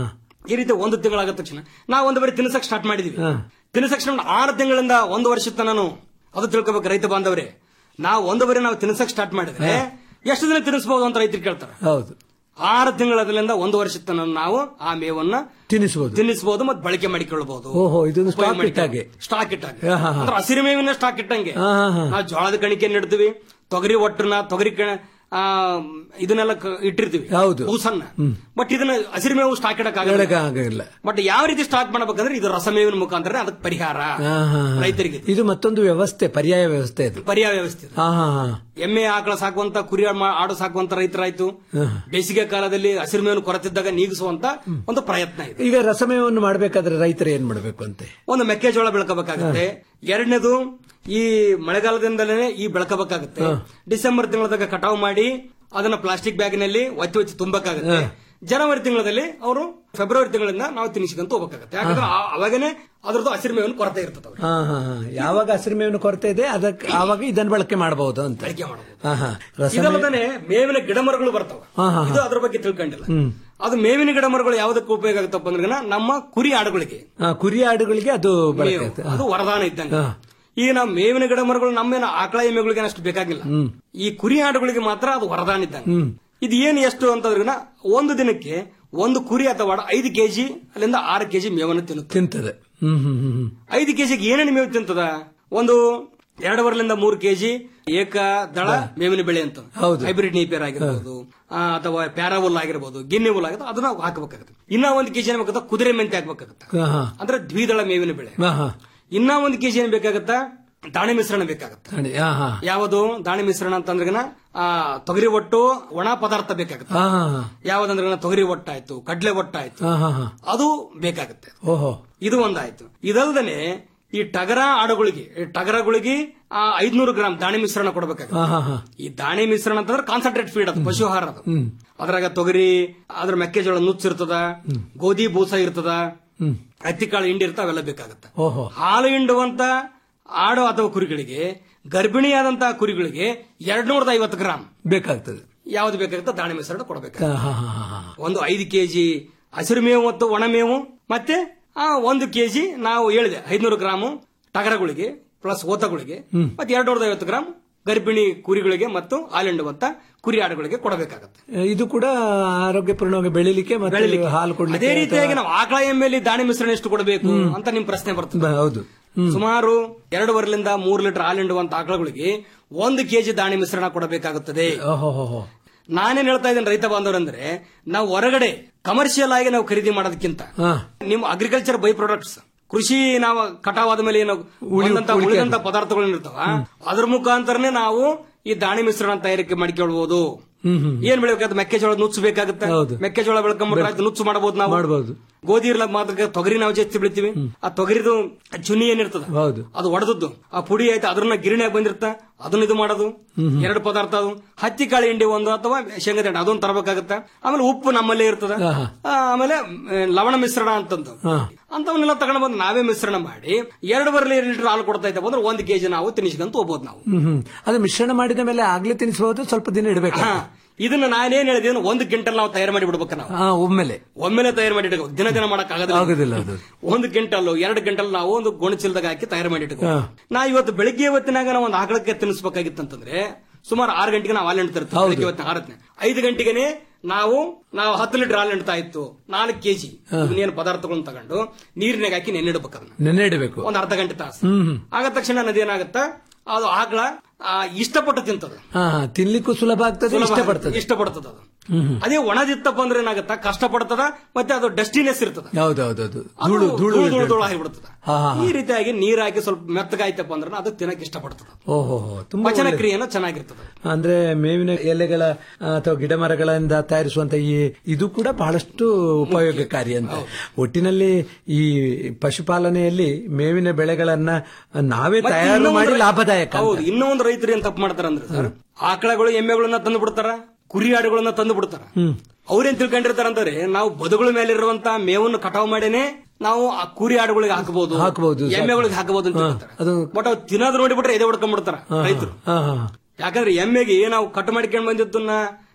ಈ ರೀತಿ ಒಂದು ತಿಂಗಳಾದ ತಕ್ಷಣ ನಾವು ಒಂದು ಬರೀ ತಿನ್ಸಕ್ ಸ್ಟಾರ್ಟ್ ಮಾಡಿದೀವಿ ತಿನ್ಸಕ್ ಸ್ಟಾರ್ಟ್ ಆರು ತಿಂಗಳಿಂದ ಒಂದು ವರ್ಷದ ತನನು ಅದು ತಿಳ್ಕೊಬೇಕು ರೈತ ಬಾಂಧವರೇ ನಾವು ಒಂದು ಬರೀ ನಾವು ತಿನ್ಸಕ್ ಸ್ಟಾರ್ಟ್ ಮಾಡಿದ್ರೆ ಎಷ್ಟು ದಿನ ತಿನ್ನಿಸಬಹುದು ಅಂತ ರೈತರು ಕೇಳ್ತಾರೆ ಹೌದು ಆರು ತಿಂಗಳದಿಂದ ಒಂದು ವರ್ಷದ ತನಕ ನಾವು ಆ ಮೇವನ್ನ ತಿನ್ನಿಸಬಹುದು ತಿನ್ನಿಸಬಹುದು ಮತ್ತು ಬಳಕೆ ಮಾಡಿಕೊಳ್ಳಬಹುದು ಓಹೋ ಇದೊಂದು ಉಪಯೋಗ ಸ್ಟಾಕ್ ಇಟ್ಟಾಗೆ ಸ್ಟಾಕ್ ಇಟ್ಟಾಗೆ ಹಾ, ಹಾ, ಹಾ. ಅಂದ್ರೆ ಹಸಿರು ಮೇವಿನ ಸ್ಟಾಕ್ ಇಟ್ಟಂಗೆ ಹಾ, ಹಾ, ಹಾ. ನಾವು ಜೋಳದ ಕಣಿಕೆ ನೆಡ್ತೀವಿ ತೊಗರಿ ಒಟ್ಟನ್ನ ತೊಗರಿ ಕಣ ಆ, ಇದನ್ನೆಲ್ಲ ಕ- ಇಟ್ಟಿರ್ತೀವಿ ಹೌದು. ಊಸನ್ನ ಬಟ್ ಇದನ್ನ ಹಸಿರು ಮೇವು ಸ್ಟಾಕ್ ಇಡಕ್ ಹೇಳಕ್ ಆಗಿಲ್ಲ ಬಟ್ ಯಾವ ರೀತಿ ಸ್ಟಾಕ್ ಮಾಡ್ಬೇಕಂದ್ರೆ ಇದು ರಸಮೇವಿನ ಮುಖಾಂತರ ಅದಕ್ಕೆ ಪರಿಹಾರ ಹಾ, ಹಾ, ಹಾ. ರೈತರಿಗೆ ಇದು ಮತ್ತೊಂದು ವ್ಯವಸ್ಥೆ ಪರ್ಯಾಯ ವ್ಯವಸ್ಥೆ ಇದು ಪರ್ಯಾಯ ವ್ಯವಸ್ಥೆ ಇದು. ಹಾ ಹಾ ಹಾ ಎಮ್ಮೆ ಆಕಳ ಸಾಕುವಂತ ಕುರಿ ಮಾ- ಆಡು ಸಾಕುವಂತ ರೈತರಾಯ್ತು ಹಾ. ಬೇಸಿಗೆ ಕಾಲದಲ್ಲಿ ಹಸಿರು ಮೇವನ್ನು ಕೊರತಿದ್ದಾಗ ನೀಗಿಸುವಂತ ಒಂದು ಪ್ರಯತ್ನ ಇದೆ ಈಗ ರಸಮೇವನ್ನು ಮಾಡಬೇಕಾದ್ರೆ ರೈತರು ಏನ್ ಮಾಡಬೇಕು ಅಂತೆ ಒಂದು ಮೆಕ್ಕೆಜೋಳ ಬೆಳ್ಕೋಬೇಕಾಗುತ್ತೆ ಎರಡನೇದು ಈ ಮಳೆಗಾಲದಿಂದಲೇ ಈ ಬೆಳ್ಕೋಬೇಕಾಗುತ್ತೆ ಡಿಸೆಂಬರ್ ತಿಂಗಳದಾಗ ಕಟಾವು ಮಾಡಿ ಅದನ್ನ ಪ್ಲಾಸ್ಟಿಕ್ ಬ್ಯಾಗ್ನಲ್ಲಿ ಒತ್ತಿ ಒತ್ತಿ ತುಂಬಬೇಕಾಗುತ್ತೆ ಜನವರಿ ತಿಂಗಳಲ್ಲಿ ಅವರು ಫೆಬ್ರವರಿ ತಿಂಗಳಿಂದ ನಾವು ತಿನ್ನಿಸ್ಕೊಂತ ಹೋಗ್ಬೇಕಾಗುತ್ತೆ ಯಾಕಂದ್ರೆ ಆ- ಅವಾಗನೇ ಅದ್ರದ್ದು ಹಸಿರು ಮೇವಿನ ಕೊರತೆ ಇರ್ತದೆ ಅವ್ರಿಗೆ. ಹಾ ಹಾ ಹಾ ಯಾವಾಗ ಹಸಿರು ಮೇವಿನ ಕೊರತೆ ಇದೆ ಅದಕ್ಕೆ ಆವಾಗ ಇದನ್ನ ಬಳಕೆ ಮಾಡಬಹುದು ಅಂತ ಬಳಕೆ ಮಾಡಬಹುದು ಹಾ ಹಾ ರಸಮೇ ಇದಲ್ಲದೆ ಮೇವಿನ ಗಿಡ ಮರಗಳು ಬರ್ತಾವ ಹಾ, ಹಾ, ಹಾ. ಇದು ಅದ್ರ ಬಗ್ಗೆ ತಿಳ್ಕೊಂಡಿಲ್ಲ ಹ್ಮ್ ಅದು ಮೇವಿನ ಗಿಡ ಮರಗಳು ಯಾವ್ದಕ್ಕೆ ಉಪಯೋಗ ಆಗುತ್ತಪ್ಪ ಅಂದ್ರೆ ನಮ್ಮ ಕುರಿ ಆಡುಗಳಿಗೆ ಹಾ, ಕುರಿ ಆಡುಗಳಿಗೆ ಅದು ಬಳಕೆ ಮೇವು. ಆಗುತ್ತೆ. ಅದು ವರದಾನ ಇದ್ದಂಗೆ ಹಾ. ಈಗ ನಾವು ಮೇವಿನ ಗಿಡ ಮರಗಳು ನಮ್ಮೇನ ಆಕಳ ಎಮ್ಮೆಗಳಿಗೆ ಅಷ್ಟು ಬೇಕಾಗಿಲ್ಲ ಹ್ಮ್ ಈ ಕುರಿ ಆಡುಗಳಿಗೆ ಮಾತ್ರ ಅದು ವರದಾನ ಇದ್ದಂಗೆ ಹ್ಮ್ ಇದು ಏನು ಎಷ್ಟು ಅಂತಂದ್ರೆ ಒಂದು ದಿನಕ್ಕೆ ಒಂದು ಕುರಿ ಅಥವಾ ಆಡು ಐದು ಕೆಜಿ ಅಲ್ಲಿಂದ ಆರು ಕೆಜಿ ಮೇವನ್ನು ತಿನ್ನುತ್ತೆ ತಿಂತದೆ ಹ್ಮ್ ಹ್ಮ್ ಹ್ಮ್ ಹ್ಮ್ ಐದು ಕೆಜಿಗೆ ಏನೇನು ಮೇವು ತಿಂತದ ಒಂದು ಎರಡೂವರೆಲಿಂದ ಮೂರು ಕೆಜಿ ಏಕ ದಳ ಮೇವಿನ ಬೆಳೆ ಅಂತ ಹೌದು. ಹೈಬ್ರಿಡ್ ನೇಪಿಯರ್ ಆಗಿರ್ಬೋದು ಆ, ಅಥವಾ ಪ್ಯಾರಾ ಹುಲ್ ಆಗಿರ್ಬೋದು ಗಿನ್ನಿ ಹುಲ್ ಆಗಿರ್ಬೋದು ಅದನ್ನ ಹಾಕಬೇಕಾಗುತ್ತೆ ಇನ್ನ ಒಂದು ಕೆಜಿ ಏನ್ಬೇಕಾಗುತ್ತೆ ಕುದುರೆ ಮೆಂತೆ ಹಾಕ್ಬೇಕಾಗುತ್ತೆ ಹಾ ಹಾ ಅಂದ್ರೆ ದ್ವಿದಳ ಮೇವಿನ ಬೆಳೆ ಹಾ ಹಾ ಇನ್ನ ಒಂದು ಕೆಜಿ ಏನ್ ಬೇಕಾಗತ್ತಾ ದಾಣಿ ಮಿಶ್ರಣ ಬೇಕಾಗತ್ತೆ ನೋಡಿ, ಹಾ ಹಾ ಯಾವುದು ದಾಣಿ ಮಿಶ್ರಣ ಅಂತಂದ್ರಗನ ಆ ತೊಗರಿ ಒಟ್ಟು ಒಣ ಪದಾರ್ಥ ಬೇಕಾಗುತ್ತೆ ಹಾ ಹಾ ಹಾ ಯಾವ್ದಂದ್ರೆ ತೊಗರಿ ಒಟ್ಟಾಯ್ತು ಕಡ್ಲೆ ಒಟ್ಟಾಯ್ತು ಹಾ ಹಾ ಹಾ ಅದು ಬೇಕಾಗುತ್ತೆ ಓಹೋ ಇದು ಒಂದಾಯ್ತು ಇದಲ್ದನೆ ಈ ಟಗರ ಆಡುಗಳಿಗೆ ಈ ಟಗರಗಳಿಗೆ ಆ ಐದ್ನೂರು ಗ್ರಾಮ್ ದಾಣಿ ಮಿಶ್ರಣ ಕೊಡಬೇಕಾಗುತ್ತೆ ಹಾ ಹಾ ಹಾ ಈ ದಾಣಿ ಮಿಶ್ರಣ ಅಂತಂದ್ರೆ ಕಾನ್ಸಂಟ್ರೇಟ್ ಫೀಡ್ ಅದು ಪಶು ಆಹಾರ ಅದು ಹ್ಮ್ ಅದ್ರಾಗ ತೊಗರಿ ಅದ್ರ ಮೆಕ್ಕೆಜೋಳ ನುಚ್ಚಿರ್ತದ ಗೋಧಿ ಬೂಸ ಇರ್ತದ ಹ್ಮ್ ಹತ್ತಿಕಾಳು ಹಿಂಡಿ ಇರ್ತಾವ ಅವೆಲ್ಲ ಬೇಕಾಗುತ್ತೆ ಓಹೋ ಹಾಲು ಹಿಂಡುವಂತ ಆಡು ಅಥವಾ ಕುರಿಗಳಿಗೆ ಗರ್ಭಿಣಿಯಾದಂತಹ ಕುರಿಗಳಿಗೆ ಎರಡ್ ನೂರದ ಐವತ್ತು ಗ್ರಾಮ್ ಬೇಕಾಗ್ತದೆ ಯಾವ್ದು ಬೇಕಾಗುತ್ತೆ ದಾಣಿ ಮಿಶ್ರಣ ಕೊಡಬೇಕು ಹಾ ಹಾ ಹಾ ಹಾ ಒಂದು ಐದು ಕೆಜಿ ಹಸಿರು ಮೇವು ಮತ್ತು ಒಣ ಮೇವು ಮತ್ತೆ ಆ ಒಂದು ಕೆಜಿ ನಾವು ಹೇಳಿದೆ ಐದ್ನೂರು ಗ್ರಾಮು ಟಗರಗಳಿಗೆ ಪ್ಲಸ್ ಓತಗಳಿಗೆ ಹ್ಮ್. ಮತ್ತೆ ಎರಡ್ ನೂರದ ಐವತ್ತು ಗ್ರಾಮ್ ಗರ್ಭಿಣಿ ಕುರಿಗಳಿಗೆ ಮತ್ತು ಹಾಲಿಂಡುವಂತ ಕುರಿ ಆಡುಗಳಿಗೆ ಕೊಡಬೇಕಾಗುತ್ತೆ ಇದು ಕೂಡ ಆರೋಗ್ಯಪೂರ್ಣವಾಗಿ ಬೆಳಿಲಿಕ್ಕೆ ಮತ್ತೆ ಬೆಳಿಲಿಕ್ಕೆ. ಹಾಲು ಕೊಡ್ಲಿಕ್ಕೆ ಅದೇ ರೀತಿಯಾಗಿ ಅಥವಾ- ನಾವು ಆಕಳ ಎಮ್ಮೆಲಿ ದಾಣಿ ಮಿಶ್ರಣ ಎಷ್ಟು ಕೊಡಬೇಕು ಅಂತ ನಿಮ್ ಪ್ರಶ್ನೆ ಬರ್ತದೆ ಬ- ಹೌದು ಹ್ಮ್. ಸುಮಾರು ಎರಡೂವರೆಲಿಂದ ಮೂರು ಲೀಟರ್ ಹಾಲಿಂಡುವಂತ ಆಕಳಗಳಿಗೆ ಒಂದು ಕೆಜಿ ದಾಣಿ ಮಿಶ್ರಣ ಕೊಡಬೇಕಾಗುತ್ತದೆ ಓಹೋ ಹೋ ಹೋ ನಾನೇನ್ ಹೇಳ್ತಾ ಇದ್ದೇನೆ ರೈತ ಬಾಂಧವರಂದ್ರೆ ನಾವು ಹೊರಗಡೆ ಕಮರ್ಷಿಯಲ್ ಆಗಿ ನಾವು ಖರೀದಿ ಮಾಡೋದಕ್ಕಿಂತ ಹಾ ನಿಮ್ಮ ಅಗ್ರಿಕಲ್ಚರ್ ಬೈ ಪ್ರಾಡಕ್ಟ್ಸ್ ಕೃಷಿ ನಾವು ಕಟಾವಾದ ಮೇಲೆ ಏನು ಉಳಿದಂತ ಉಳಿಕೆ ಉಳಿದಂತ ಪದಾರ್ಥಗಳು ಇರ್ತಾವ ಅದ್ರ ಮುಖಾಂತರನೇ ನಾವು ಈ ದಾಣಿ ಮಿಶ್ರಣ ತಯಾರಿಕೆ ಮಾಡಿಕೊಳ್ಬಹುದು ಹ್ಮ್ ಹ್ಮ್ ಏನ್ ಬೆಳಿಬೇಕಾಗುತ್ತೆ ಮೆಕ್ಕೆಜೋಳ ನುಚ್ಚು ಬೇಕಾಗುತ್ತೆ ಹೌದು. ಮೆಕ್ಕೆಜೋಳ ಬೆಳ್ಕೊಂಡ್ಬಿಟ್ರೆ ಆಯ್ತು, ನುಚ್ಚು ಮಾಡಬಹುದು ನಾವು ಮಾಡಬಹುದು ಗೋಧಿ ಇರ್ಲ ಮಾತ್ರ ತೊಗರಿ ನಾವು ಜಾಸ್ತಿ ಬೆಳಿತೀವಿ ಆ ತೊಗರಿದು ಚುನಿ ಏನಿರ್ತದ ಹೌದು ಅದು ಒಡೆದದ್ದು ಆ ಪುಡಿ ಆಯ್ತು ಅದ್ರನ್ನ ಗಿರಣಿಯಾಗಿ ಬಂದಿರ್ತ ಅದನ್ನ ಇದು ಮಾಡೋದು ಹ್ಮ್ ಹ್ಮ್. ಎರಡು ಪದಾರ್ಥ ಅದು ಹತ್ತಿ ಕಾಳು ಹಿಂಡಿ ಒಂದು ಅಥವಾ ಶೇಂಗದ ಹಿಂಡಿ ಅದೊಂದು ತರಬೇಕಾಗತ್ತ ಆಮೇಲೆ ಉಪ್ಪು ನಮ್ಮಲ್ಲೇ ಇರ್ತದ ಹಾ, ಹಾ. ಆ, ಆಮೇಲೆ ಮ್, ಲವಣ ಮಿಶ್ರಣ ಅಂತಂದು ಹಾ ಅಂತವನ್ನೆಲ್ಲ ತಗೊಂಡು ಬಂದು ನಾವೇ ಮಿಶ್ರಣ ಮಾಡಿ ಎರಡೂವರೆ ಲೀಟರ್ ಹಾಲು ಕೊಡ್ತಾ ಇದ್ದಪ್ಪ ಅಂದ್ರೆ ಒಂದು ಕೆಜಿ ನಾವು ತಿನ್ನಿಸ್ಕೊಂತ ಹೋಗ್ಬೋದು ನಾವು ಹ್ಮ್ ಹ್ಮ್ ಅದು ಮಿಶ್ರಣ ಮಾಡಿದ ಮೇಲೆ ಆಗ್ಲೇ ತಿನ್ನಿಸಬಹುದು ಸ್ವಲ್ಪ ದಿನ ಇಡಬೇಕು ಹಾ ಇದನ್ನ ನಾನೇನ್ ಹೇಳಿದೆ ಅಂದ್ರೆ ಒಂದು ಕ್ವಿಂಟಲ್ ನಾವು ತಯಾರು ಮಾಡಿ ಬಿಡ್ಬೇಕು ನಾವು ಹಾ ಒಮ್ಮೆಲೆ ಒಮ್ಮೆಲೆ ತಯಾರು ಮಾಡಿ ಇಟ್ಕೋ ದಿನ ದಿನ ಮಾಡಕ್ ಆಗೋದಿಲ್ಲ ಆಗುದಿಲ್ಲ ಅದು ಒಂದು ಕ್ವಿಂಟಲ್ ಎರಡು ಕ್ವಿಂಟಲ್ ನಾವು ಒಂದು ಗೋಣಿಚೀಲದಾಗ ಹಾಕಿ ತಯಾರು ಮಾಡಿ ಇಟ್ಕೋ ಹಾ. ನಾ ಇವತ್ತು ಬೆಳಿಗ್ಗೆ ಹೊತ್ತಿನಾಗ ನಾವು ಒಂದು ಆಕಳಕ್ಕೆ ತಿನ್ನಿಸ್ಬೇಕಾಗಿತ್ತಂತಂದ್ರೆ ಸುಮಾರು ಆರು ಗಂಟೆಗೆ ನಾವು ಹಾಲು ಹಿಂಡ್ತಿರ್ತೀವಿ ಹೌದು. ಬೆಳಿಗ್ಗೆ ಹೊತ್ತಿನ ಆರತ್ನೆ ಐದು ಗಂಟೆಗೆನೆ ನಾವು ನಾವು ಹತ್ತು ಲೀಟರ್ ಹಾಲು ಹಿಂಡ್ತಾ ಇತ್ತು ನಾಲ್ಕು ಕೆಜಿ ಇನ್ನೇನು ಪದಾರ್ಥಗಳನ್ನ ತಗೊಂಡು ನೀರಿನಾಗ ಹಾಕಿ ನೆನ್ನಿಡ್ಬೇಕು ಅದನ್ನ ನೆನೆ ಇಡಬೇಕು ಒಂದು ಅರ್ಧ ಗಂಟೆ ತಾಸು ಹ್ಮ್ ಹ್ಮ್ ಆಗ ತಕ್ಷಣ ನದೇನಾಗತ್ತ ಅದು ಆಕಳ ಆ, ಇಷ್ಟಪಟ್ಟು ತಿಂತದ ಹಾ ಹಾ ತಿನ್ಲಿಕ್ಕೂ ಸುಲಭ ಆಗ್ತದೆ ಸುಲಭ ಇಷ್ಟಪಡ್ತದೆ ಇಷ್ಟಪಡ್ತದ ಅದು ಹ್ಮ್ ಹ್ಮ್ ಅದೇ ಒಣದಿತ್ತಪ್ಪ ಅಂದ್ರೆ ಏನಾಗತ್ತ ಕಷ್ಟ ಪಡ್ತದ ಮತ್ತೆ ಅದು ಡಸ್ಟಿನೆಸ್ ಇರ್ತದ ಹೌದೌದೌದು ಅದು ಧೂಳು ಧೂಳು ಧೂಳು ಇರ್ತದೆ. ಧೂಳು ಆಗಿಬಿಡ್ತದ ಹಾ ಹಾ ಈ ರೀತಿಯಾಗಿ ನೀರ್ ಹಾಕಿ ಸ್ವಲ್ಪ ಮೆತ್ತಗಾಯ್ತಪ್ಪ ಅಂದ್ರೆ ಅದು ತಿನ್ನಕ್ ಇಷ್ಟಪಡ್ತದ ಓಹೋ ತುಂಬಾ ಪಚನ ಒಳ್ಳೆದು. ಕ್ರಿಯೆನ ಚೆನ್ನಾಗಿರ್ತದ ಅಂದ್ರೆ ಮೇವಿನ ಎಲೆಗಳ ಆ, ಅಥವಾ ಗಿಡ ಮರಗಳಿಂದ ತಯಾರಿಸುವಂತ ಈ ಇದು ಕೂಡ ಬಹಳಷ್ಟು ಉಪಯೋಗಕಾರಿ ಅಂತ ಒಟ್ಟಿನಲ್ಲಿ ಈ ಪಶುಪಾಲನೆಯಲ್ಲಿ ಮೇವಿನ ಬೆಳೆಗಳನ್ನ ನಾವೇ ಮತ್ತೆ ತಯಾರು ಇನ್ನೂ ಮಾಡಿ ಒಂದು- ಲಾಭದಾಯಕ ಅಂತ. ಹೌದು ಇನ್ನೂ ಒಂದು ರೈತರು ಏನ್ ತಪ್ಪು ಮಾಡ್ತಾರ ಅಂದ್ರೆ ಸರ್ ಆಕಳಗಳು ಎಮ್ಮೆಗಳನ್ನ ತಂದು ಬಿಡ್ತಾರ ಕುರಿ ಆಡುಗಳನ್ನ ತಂದು ಬಿಡ್ತಾರ ಹ್ಮ್ ಅವ್ರೇನ್ ತಿಳ್ಕೊಂಡಿರ್ತಾರ ಅಂದ್ರೆ ನಾವು ಬದುಗಳ ಮೇಲೆ ಇರುವಂತ ಮೇವನ್ನು ಕಟಾವು ಮಾಡೇನೆ ನಾವು ಆ ಕುರಿ ಆಡುಗಳಿಗೆ ಹಾಕಬಹುದು ಹಾಕ್ಬೋದು, ಸಾಕು. ಎಮ್ಮೆಗಳಿಗೆ ಹಾಕಬಹುದು ಅಂತ ಹಾ, ಹೇಳ್ತಾರೆ ಅದು ಬಟ್ ಅವ್ರು ತಿನ್ನೋದು ನೋಡಿಬಿಟ್ರೆ ಎದೆ ಹೊಡ್ಕೊಂಡ್ಬಿಡ್ತಾರ ಹಾ, ರೈತರು ಹಾ ಹಾ ಯಾಕಂದ್ರೆ ಎಮ್ಮೆಗೆ ನಾವು ಕಟ್ ಮಾಡ್ಕೊಂಡ್ ಬಂದಿದ್ದನ್ನ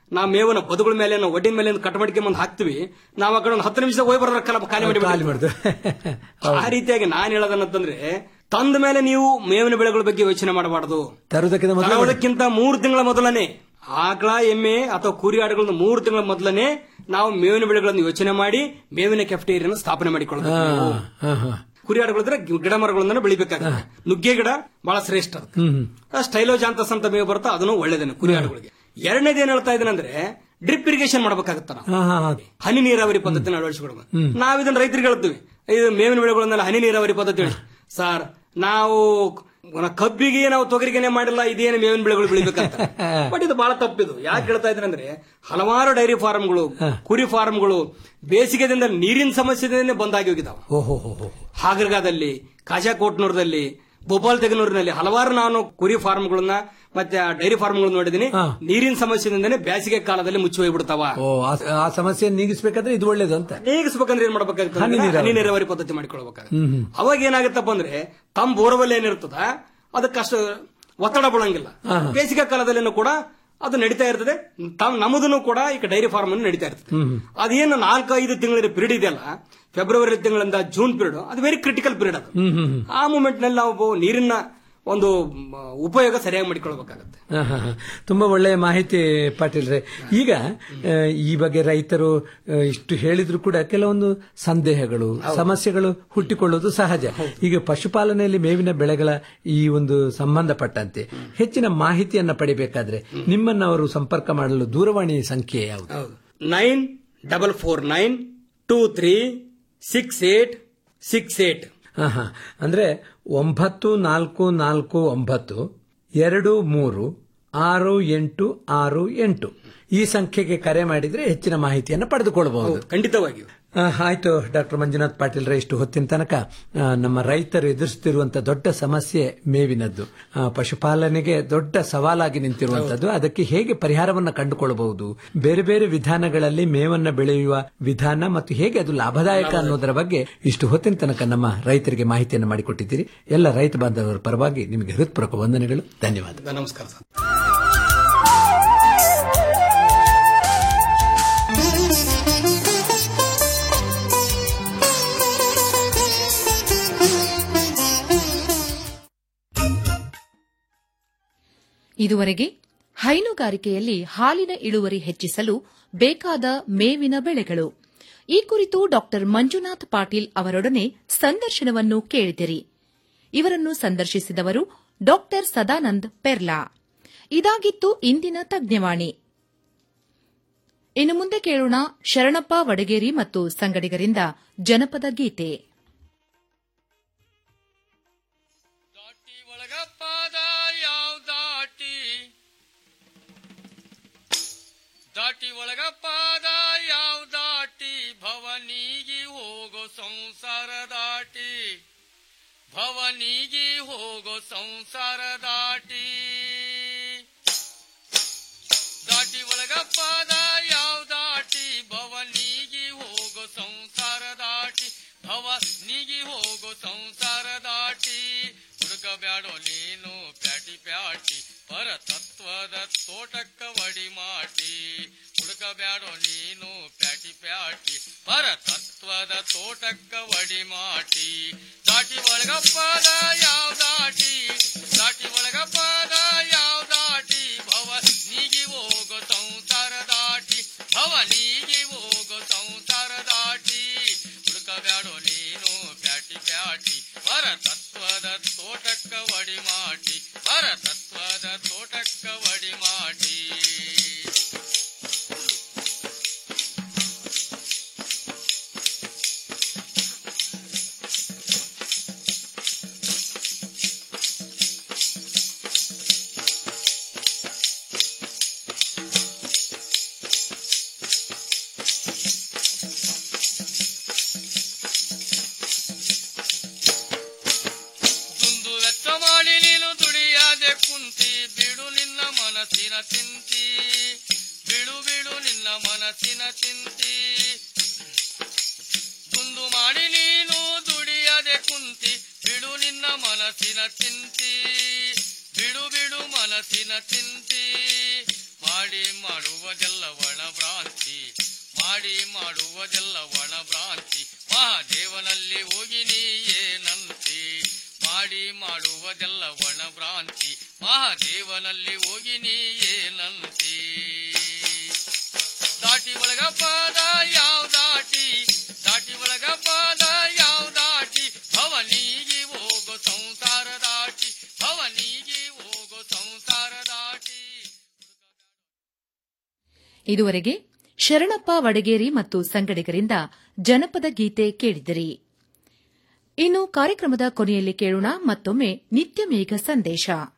ನಾವು ಮೇವನ ಬದುಗಳ ಮೇಲೆ ನಾವು ಒಡ್ಡಿನ ಮೇಲೆ ಕಟ್ ಮಾಡ್ಕೊಂಡ್ ಬಂದು ಹಾಕ್ತಿವಿ ನಾವು ಆ ಕಡೆ ಒಂದು ಹತ್ತು ನಿಮಿಷ ಹೋಗಿ ಬರೋದ್ರ ಕಲ ಖಾಲಿ ಮಾಡಿ ಖಾಲಿ ಮಾಡ್ದು ಆ ರೀತಿಯಾಗಿ ನಾನ್ ಹೇಳೋದನ್ನಂತಂದ್ರೆ ತಂದ ಮೇಲೆ ನೀವು ಮೇವಿನ ಬೆಳೆಗಳ ಬಗ್ಗೆ ಯೋಚನೆ ಮಾಡಬಾರದು ತರುವುದಕ್ಕಿಂತ ಮೊದಲು ತರೋದಕ್ಕಿಂತ ಮೂರು ತಿಂಗಳ ಮೊದಲನೇ ಆಕಳ ಎಮ್ಮೆ ಅಥವಾ ಕುರಿ ಆಡುಗಳನ್ನ ಮೂರು ತಿಂಗಳ ಮೊದಲನೇ ನಾವು ಮೇವಿನ ಬೆಳೆಗಳನ್ನು ಯೋಚನೆ ಮಾಡಿ ಮೇವಿನ ಕೆಫ್ಟೇರಿಯನ್ನ ಸ್ಥಾಪನೆ ಮಾಡಿಕೊಳ್ಳಬೇಕು ನೀವು. ಹಾ, ಹಾ. ಕುರಿ ಆಡುಗಳಿದ್ರೆ ಗಿಡ ಮರಗಳನ್ನ ಬೆಳಿಬೇಕಾಗುತ್ತೆ ನುಗ್ಗೆ ಗಿಡ ಬಹಳ ಶ್ರೇಷ್ಠ ಅದು. ಹ್ಮ್ ಆ ಸ್ಟೈಲೋಜಾಂತಸ್ ಅಂತ ಮೇವು ಬರುತ್ತಾ ಅದನ್ನು ಒಳ್ಳೇದೇನೆ ಕುರಿ ಆಡುಗಳಿಗೆ ಎರಡನೇದು ಏನ್ ಹೇಳ್ತಾ ಇದ್ದೇನೆ ಡ್ರಿಪ್ ಇರಿಗೇಷನ್ ಮಾಡ್ಬೇಕಾಗತ್ತ ನಾವು ಹಾ, ಹಾ, ಹಾ. ಹನಿ ನೀರಾವರಿ ಪದ್ಧತಿನ ಅಳವಡಿಸಿಕೊಡ್ಬೇಕು ನಾವ್ ಇದನ್ನ ರೈತರಿಗೆ ಹೇಳ್ತೀವಿ ಇದು ಮೇವಿನ ಬೆಳೆಗಳನ್ನೆಲ್ಲ ಹನಿ ನೀರಾವರಿ ಪದ್ಧತಿ ಹೇಳಿ ಸರ್ ನಾವು ಕಬ್ಬಿಗೆ ನಾವು ತೊಗರಿಗೆನೆ ಮಾಡಿಲ್ಲ ಇದೇನು ಮೇವಿನ ಬೆಳೆಗಳು ಬೆಳಿಬೇಕಂತ ಬಟ್ ಇದು ಬಹಳ ತಪ್ಪಿದು ಯಾಕೆ ಹೇಳ್ತಾ ಇದ್ರೆ ಅಂದ್ರೆ ಹಲವಾರು ಡೈರಿ ಫಾರ್ಮ್ಗಳು ಕುರಿ ಫಾರ್ಮ್ಗಳು ಬೇಸಿಗೆದಿಂದ ನೀರಿನ ಸಮಸ್ಯೆದಿಂದ ಬಂದಾಗಿ ಹೋಗಿದಾವೆ ಓಹೋ ಹೋ ಹೋ ಹಾಗರ್ಗಾದಲ್ಲಿ ಕಾಜಾಕೋಟ್ನೂರದಲ್ಲಿ ಭೋಪಾಲ್ ತೆಗನೂರಿನಲ್ಲಿ ಹಲವಾರು ನಾನು ಕುರಿ ಫಾರ್ಮ್ಗಳನ್ನ ಮತ್ತೆ ಡೈರಿ ಫಾರ್ಮ್ಗಳನ್ನ ನೋಡಿದೀನಿ ನೀರಿನ ಸಮಸ್ಯೆದಿಂದನೇ ಬೇಸಿಗೆ ಕಾಲದಲ್ಲಿ ಮುಚ್ಚಿ ಹೋಗ್ಬಿಡ್ತಾವ ಓ ಆ- ಆ ಸಮಸ್ಯೆ ನೀಗಿಸ್ಬೇಕಾದ್ರೆ ಇದು ಒಳ್ಳೇದು ಅಂತ ನೀಗಿಸ್ಬೇಕಂದ್ರೆ ಏನ್ ಮಾಡ್ಬೇಕಾಗುತ್ತೆ ಹನಿ ಅಂದ್ರೆ ನೀರಾವರಿ. ಹನಿ ನೀರಾವರಿ ಪದ್ಧತಿ ಮಾಡಿಕೊಳ್ಬೇಕಾಗುತ್ತೆ ಹ್ಮ್ ಹ್ಮ್. ಅವಾಗ ಏನಾಗುತ್ತಪ್ಪ ಅಂದ್ರೆ ತಮ್ಮ ಬೋರ್ವೆಲ್ ಏನಿರ್ತದ ಅದಕ್ಕಷ್ಟು ಒತ್ತಡ ಬೀಳಂಗಿಲ್ಲ ಬೇಸಿಗೆ ಕಾಲದಲ್ಲಿನೂ ಕೂಡ ಅದು ನಡೀತಾ ಇರ್ತದೆ ತಾವ್ ನಮ್ಮದನ್ನು ಕೂಡ ಈಗ ಡೈರಿ ಫಾರ್ಮ್ ಅನ್ನು ನಡೀತಾ ಇರ್ತದೆ ಹ್ಮ್ ಅದೇನು ನಾಲ್ಕು ಐದು ತಿಂಗಳ ಪೀರಿಯಡ್ ಇದೆಯಲ್ಲ ಫೆಬ್ರವರಿ ತಿಂಗಳಿಂದ ಜೂನ್ ಪೀರಿಯಡ್ ಅದು ವೆರಿ ಕ್ರಿಟಿಕಲ್ ಪೀರಿಯಡ್ ಅದು ಹ್ಮ್ ಹ್ಮ್ ಹ್ಮ್. ಆ ಮೂಮೆಂಟ್ ನಲ್ಲಿ ನಾವು ನೀರಿನ ಒಂದು ಮ್, ಉಪಯೋಗ ಸರಿಯಾಗಿ ಮಾಡಿಕೊಳ್ಬೇಕಾಗತ್ತೆ ಹಾ, ಹಾ, ಹಾ. ತುಂಬಾ ಒಳ್ಳೆಯ ಮಾಹಿತಿ ಪಾಟೀಲ್ರೆ ಈಗ ಆ, ಈ ಬಗ್ಗೆ ರೈತರು ಆ, ಇಷ್ಟು ಹೇಳಿದ್ರು ಕೂಡ ಕೆಲವೊಂದು ಸಂದೇಹಗಳು ಸಮಸ್ಯೆಗಳು ಹುಟ್ಟಿಕೊಳ್ಳುವುದು ಸಹಜ ಈಗ ಪಶುಪಾಲನೆಯಲ್ಲಿ ಮೇವಿನ ಬೆಳೆಗಳ ಈ ಒಂದು ಸಂಬಂಧಪಟ್ಟಂತೆ ಹೆಚ್ಚಿನ ಮಾಹಿತಿಯನ್ನ ಪಡಿಬೇಕಾದ್ರೆ ನಿಮ್ಮನ್ನ ಅವರು ಸಂಪರ್ಕ ಮಾಡಲು ದೂರವಾಣಿ ಸಂಖ್ಯೆ ಯಾವುದು nine double four nine two three six eight six eight ಹಾ, ಹಾ. ಅಂದ್ರೆ ಒಂಬತ್ತು ನಾಲ್ಕು ನಾಲ್ಕು ಒಂಬತ್ತು ಎರಡು ಮೂರು ಆರು ಎಂಟು ಆರು ಎಂಟು ಈ ಸಂಖ್ಯೆಗೆ ಕರೆ ಮಾಡಿದ್ರೆ ಹೆಚ್ಚಿನ ಮಾಹಿತಿಯನ್ನು ಪಡೆದುಕೊಳ್ಳಬಹುದು ಖಂಡಿತವಾಗಿಯೂ ಆ, ಆಯ್ತು ಡಾಕ್ಟರ್ ಮಂಜುನಾಥ್ ಪಾಟೀಲ್ ಇಷ್ಟು ಹೊತ್ತಿನ ತನಕ ಆ, ನಮ್ಮ ರೈತರು ಎದುರಿಸುತ್ತಿರುವಂತಹ ದೊಡ್ಡ ಸಮಸ್ಯೆ ಮೇವಿನದ್ದು ಆ, ಪಶುಪಾಲನೆಗೆ ದೊಡ್ಡ ಸವಾಲಾಗಿ ನಿಂತಿರುವಂತದ್ದು ಅದಕ್ಕೆ ಹೇಗೆ ಪರಿಹಾರವನ್ನ ಕಂಡುಕೊಳ್ಳಬಹುದು ಬೇರೆ ಬೇರೆ ವಿಧಾನಗಳಲ್ಲಿ ಮೇವನ್ನ ಬೆಳೆಯುವ ವಿಧಾನ ಮತ್ತು ಹೇಗೆ ಅದು ಲಾಭದಾಯಕ ಅನ್ನೋದರ ಬಗ್ಗೆ ಇಷ್ಟು ಹೊತ್ತಿನ ತನಕ ನಮ್ಮ ರೈತರಿಗೆ ಮಾಹಿತಿಯನ್ನು ಮಾಡಿಕೊಟ್ಟಿದ್ದೀರಿ ಎಲ್ಲ ರೈತ ಬಾಂಧವರ ಪರವಾಗಿ ನಿಮಗೆ ಹೃತ್ಪೂರ್ವಕ ವಂದನೆಗಳು ಧನ್ಯವಾದ ನಮಸ್ಕಾರ ಸರ್ ಇದುವರೆಗೆ ಹೈನುಗಾರಿಕೆಯಲ್ಲಿ ಹಾಲಿನ ಇಳುವರಿ ಹೆಚ್ಚಿಸಲು ಬೇಕಾದ ಮೇವಿನ ಬೆಳೆಗಳು ಈ ಕುರಿತು ಡಾಕ್ಟರ್ ಮಂಜುನಾಥ್ ಪಾಟೀಲ್ ಅವರೊಡನೆ ಸಂದರ್ಶನವನ್ನು ಕೇಳಿದಿರಿ ಇವರನ್ನು ಸಂದರ್ಶಿಸಿದವರು ಡಾಕ್ಟರ್ ಸದಾನಂದ್ ಪೆರ್ಲಾ ಇದಾಗಿತ್ತು ಇಂದಿನ ತಜ್ಞವಾಣಿ ಇನ್ನು ಮುಂದೆ ಕೇಳೋಣ ಶರಣಪ್ಪ ವಡಗೇರಿ ಮತ್ತು ಸಂಗಡಿಗರಿಂದ ಜನಪದ ಗೀತೆ ದಾಟಿ ಒಳಗ ಪಾದ ಯಾವ ದಾಟಿ ಭವನಿಗೆ ಹೋಗೋ ಸಂಸಾರ ದಾಟಿ ಭವನಿಗೆ ಹೋಗೋ ಸಂಸಾರ ದಾಟಿ ದಾಟಿ ಒಳಗ ಪಾದ ಯಾವ ದಾಟಿ ಭವನಿಗೆ ಹೋಗೋ ಸಂಸಾರ ದಾಟಿ ಭವನಿಗೆ ಹೋಗೋ ಸಂಸಾರ ದಾಟಿ ಹುಡುಕಬ್ಯಾಡೋ ನೀನು ಪ್ಯಾಟಿ ಪ್ಯಾಟಿ ಪರ ತತ್ವದ ತೋಟಕ್ಕ ವಡಿ ಮಾಟಿ ಹುಡುಕಬ್ಯಾಡೋ ನೀನು ಪ್ಯಾಟಿ ಪ್ಯಾಟಿ ಪರ ತತ್ವದ ತೋಟಕ್ಕ ವಡಿ ಮಾಟಿ ದಾಟಿ ಒಳಗ ಪದ ಯಾವ ದಾಟಿ ದಾಟಿ ಒಳಗ ಪದ ಯಾವ ದಾಟಿ ಭವ ನೀಗಿ ಹೋಗೋ ಸಂಸಾರ ದಾಟಿ ಭವ ನೀಗಿ ಹೋಗೋ ಸಂಸಾರ ದಾಟಿ ಹುಡುಕಬ್ಯಾಡೋ ನೀನು ಪ್ಯಾಟಿ ಪ್ಯಾಟಿ ಪರ ತತ್ವದ ತೋಟಕ್ಕ ವಡಿ ಮಾಟಿ ಪರ ತತ್ವದ ತೋಟಕ್ಕ ವಡಿ ಮಾಟಿ ದುಂದು ವೆಚ್ಚ ಮಾಡಿ ನೀನು ದುಡಿಯಾದೆ ಕುಂತಿ ಬಿಡು ನಿನ್ನ ಮನಸ್ಸಿನ ಚಿಂತಿ ಬಿಡು ಬಿಡು ನಿನ್ನ ಮನಸ್ಸಿನ ಚಿಂತಿ ದುಂದು ಮಾಡಿ ನೀನು ದುಡಿಯದೆ ಕುಂತಿ ಬಿಡು ನಿನ್ನ ಮನಸ್ಸಿನ ಚಿಂತಿ ಬಿಡು ಬಿಡು ಮನಸ್ಸಿನ ಚಿಂತಿ ಮಾಡಿ ಮಾಡಿ ಮಾಡುವುದೆಲ್ಲ ಒಣ ಭ್ರಾಂತಿ ಮಾಡಿ ಮಾಡುವುದೆಲ್ಲ ಒಣ ಭ್ರಾಂತಿ ಮಹಾದೇವನಲ್ಲಿ ಹೋಗಿ ನೀ ಏನಂತಿ ಮಾಡಿ ಮಾಡುವುದೆಲ್ಲ ಒಣ ಭ್ರಾಂತಿ ಮಹಾದೇವನಲ್ಲಿ ಹೋಗಿ ನೀ ಏನಂತಿ ದಾಟಿ ಒಳಗ ಪಾದ ಯಾವ ದಾಟಿ ದಾಟಿ ಒಳಗ ಪಾದ ಯಾವ ದಾಟಿ ಭವನಿಗೆ ಹೋಗೋ ಸಂಸಾರ ದಾಟಿ ಭವನಿಗೆ ಹೋಗೋ ಸಂಸಾರ ದಾಟಿ ಇದುವರೆಗೆ ಶರಣಪ್ಪ ವಡಗೇರಿ ಮತ್ತು ಸಂಗಡಿಗರಿಂದ ಜನಪದ ಗೀತೆ ಕೇಳಿದಿರಿ ಇನ್ನು ಕಾರ್ಯಕ್ರಮದ ಕೊನೆಯಲ್ಲಿ ಕೇಳೋಣ ಮತ್ತೊಮ್ಮೆ ನಿತ್ಯ ಮೇಘ ಸಂದೇಶ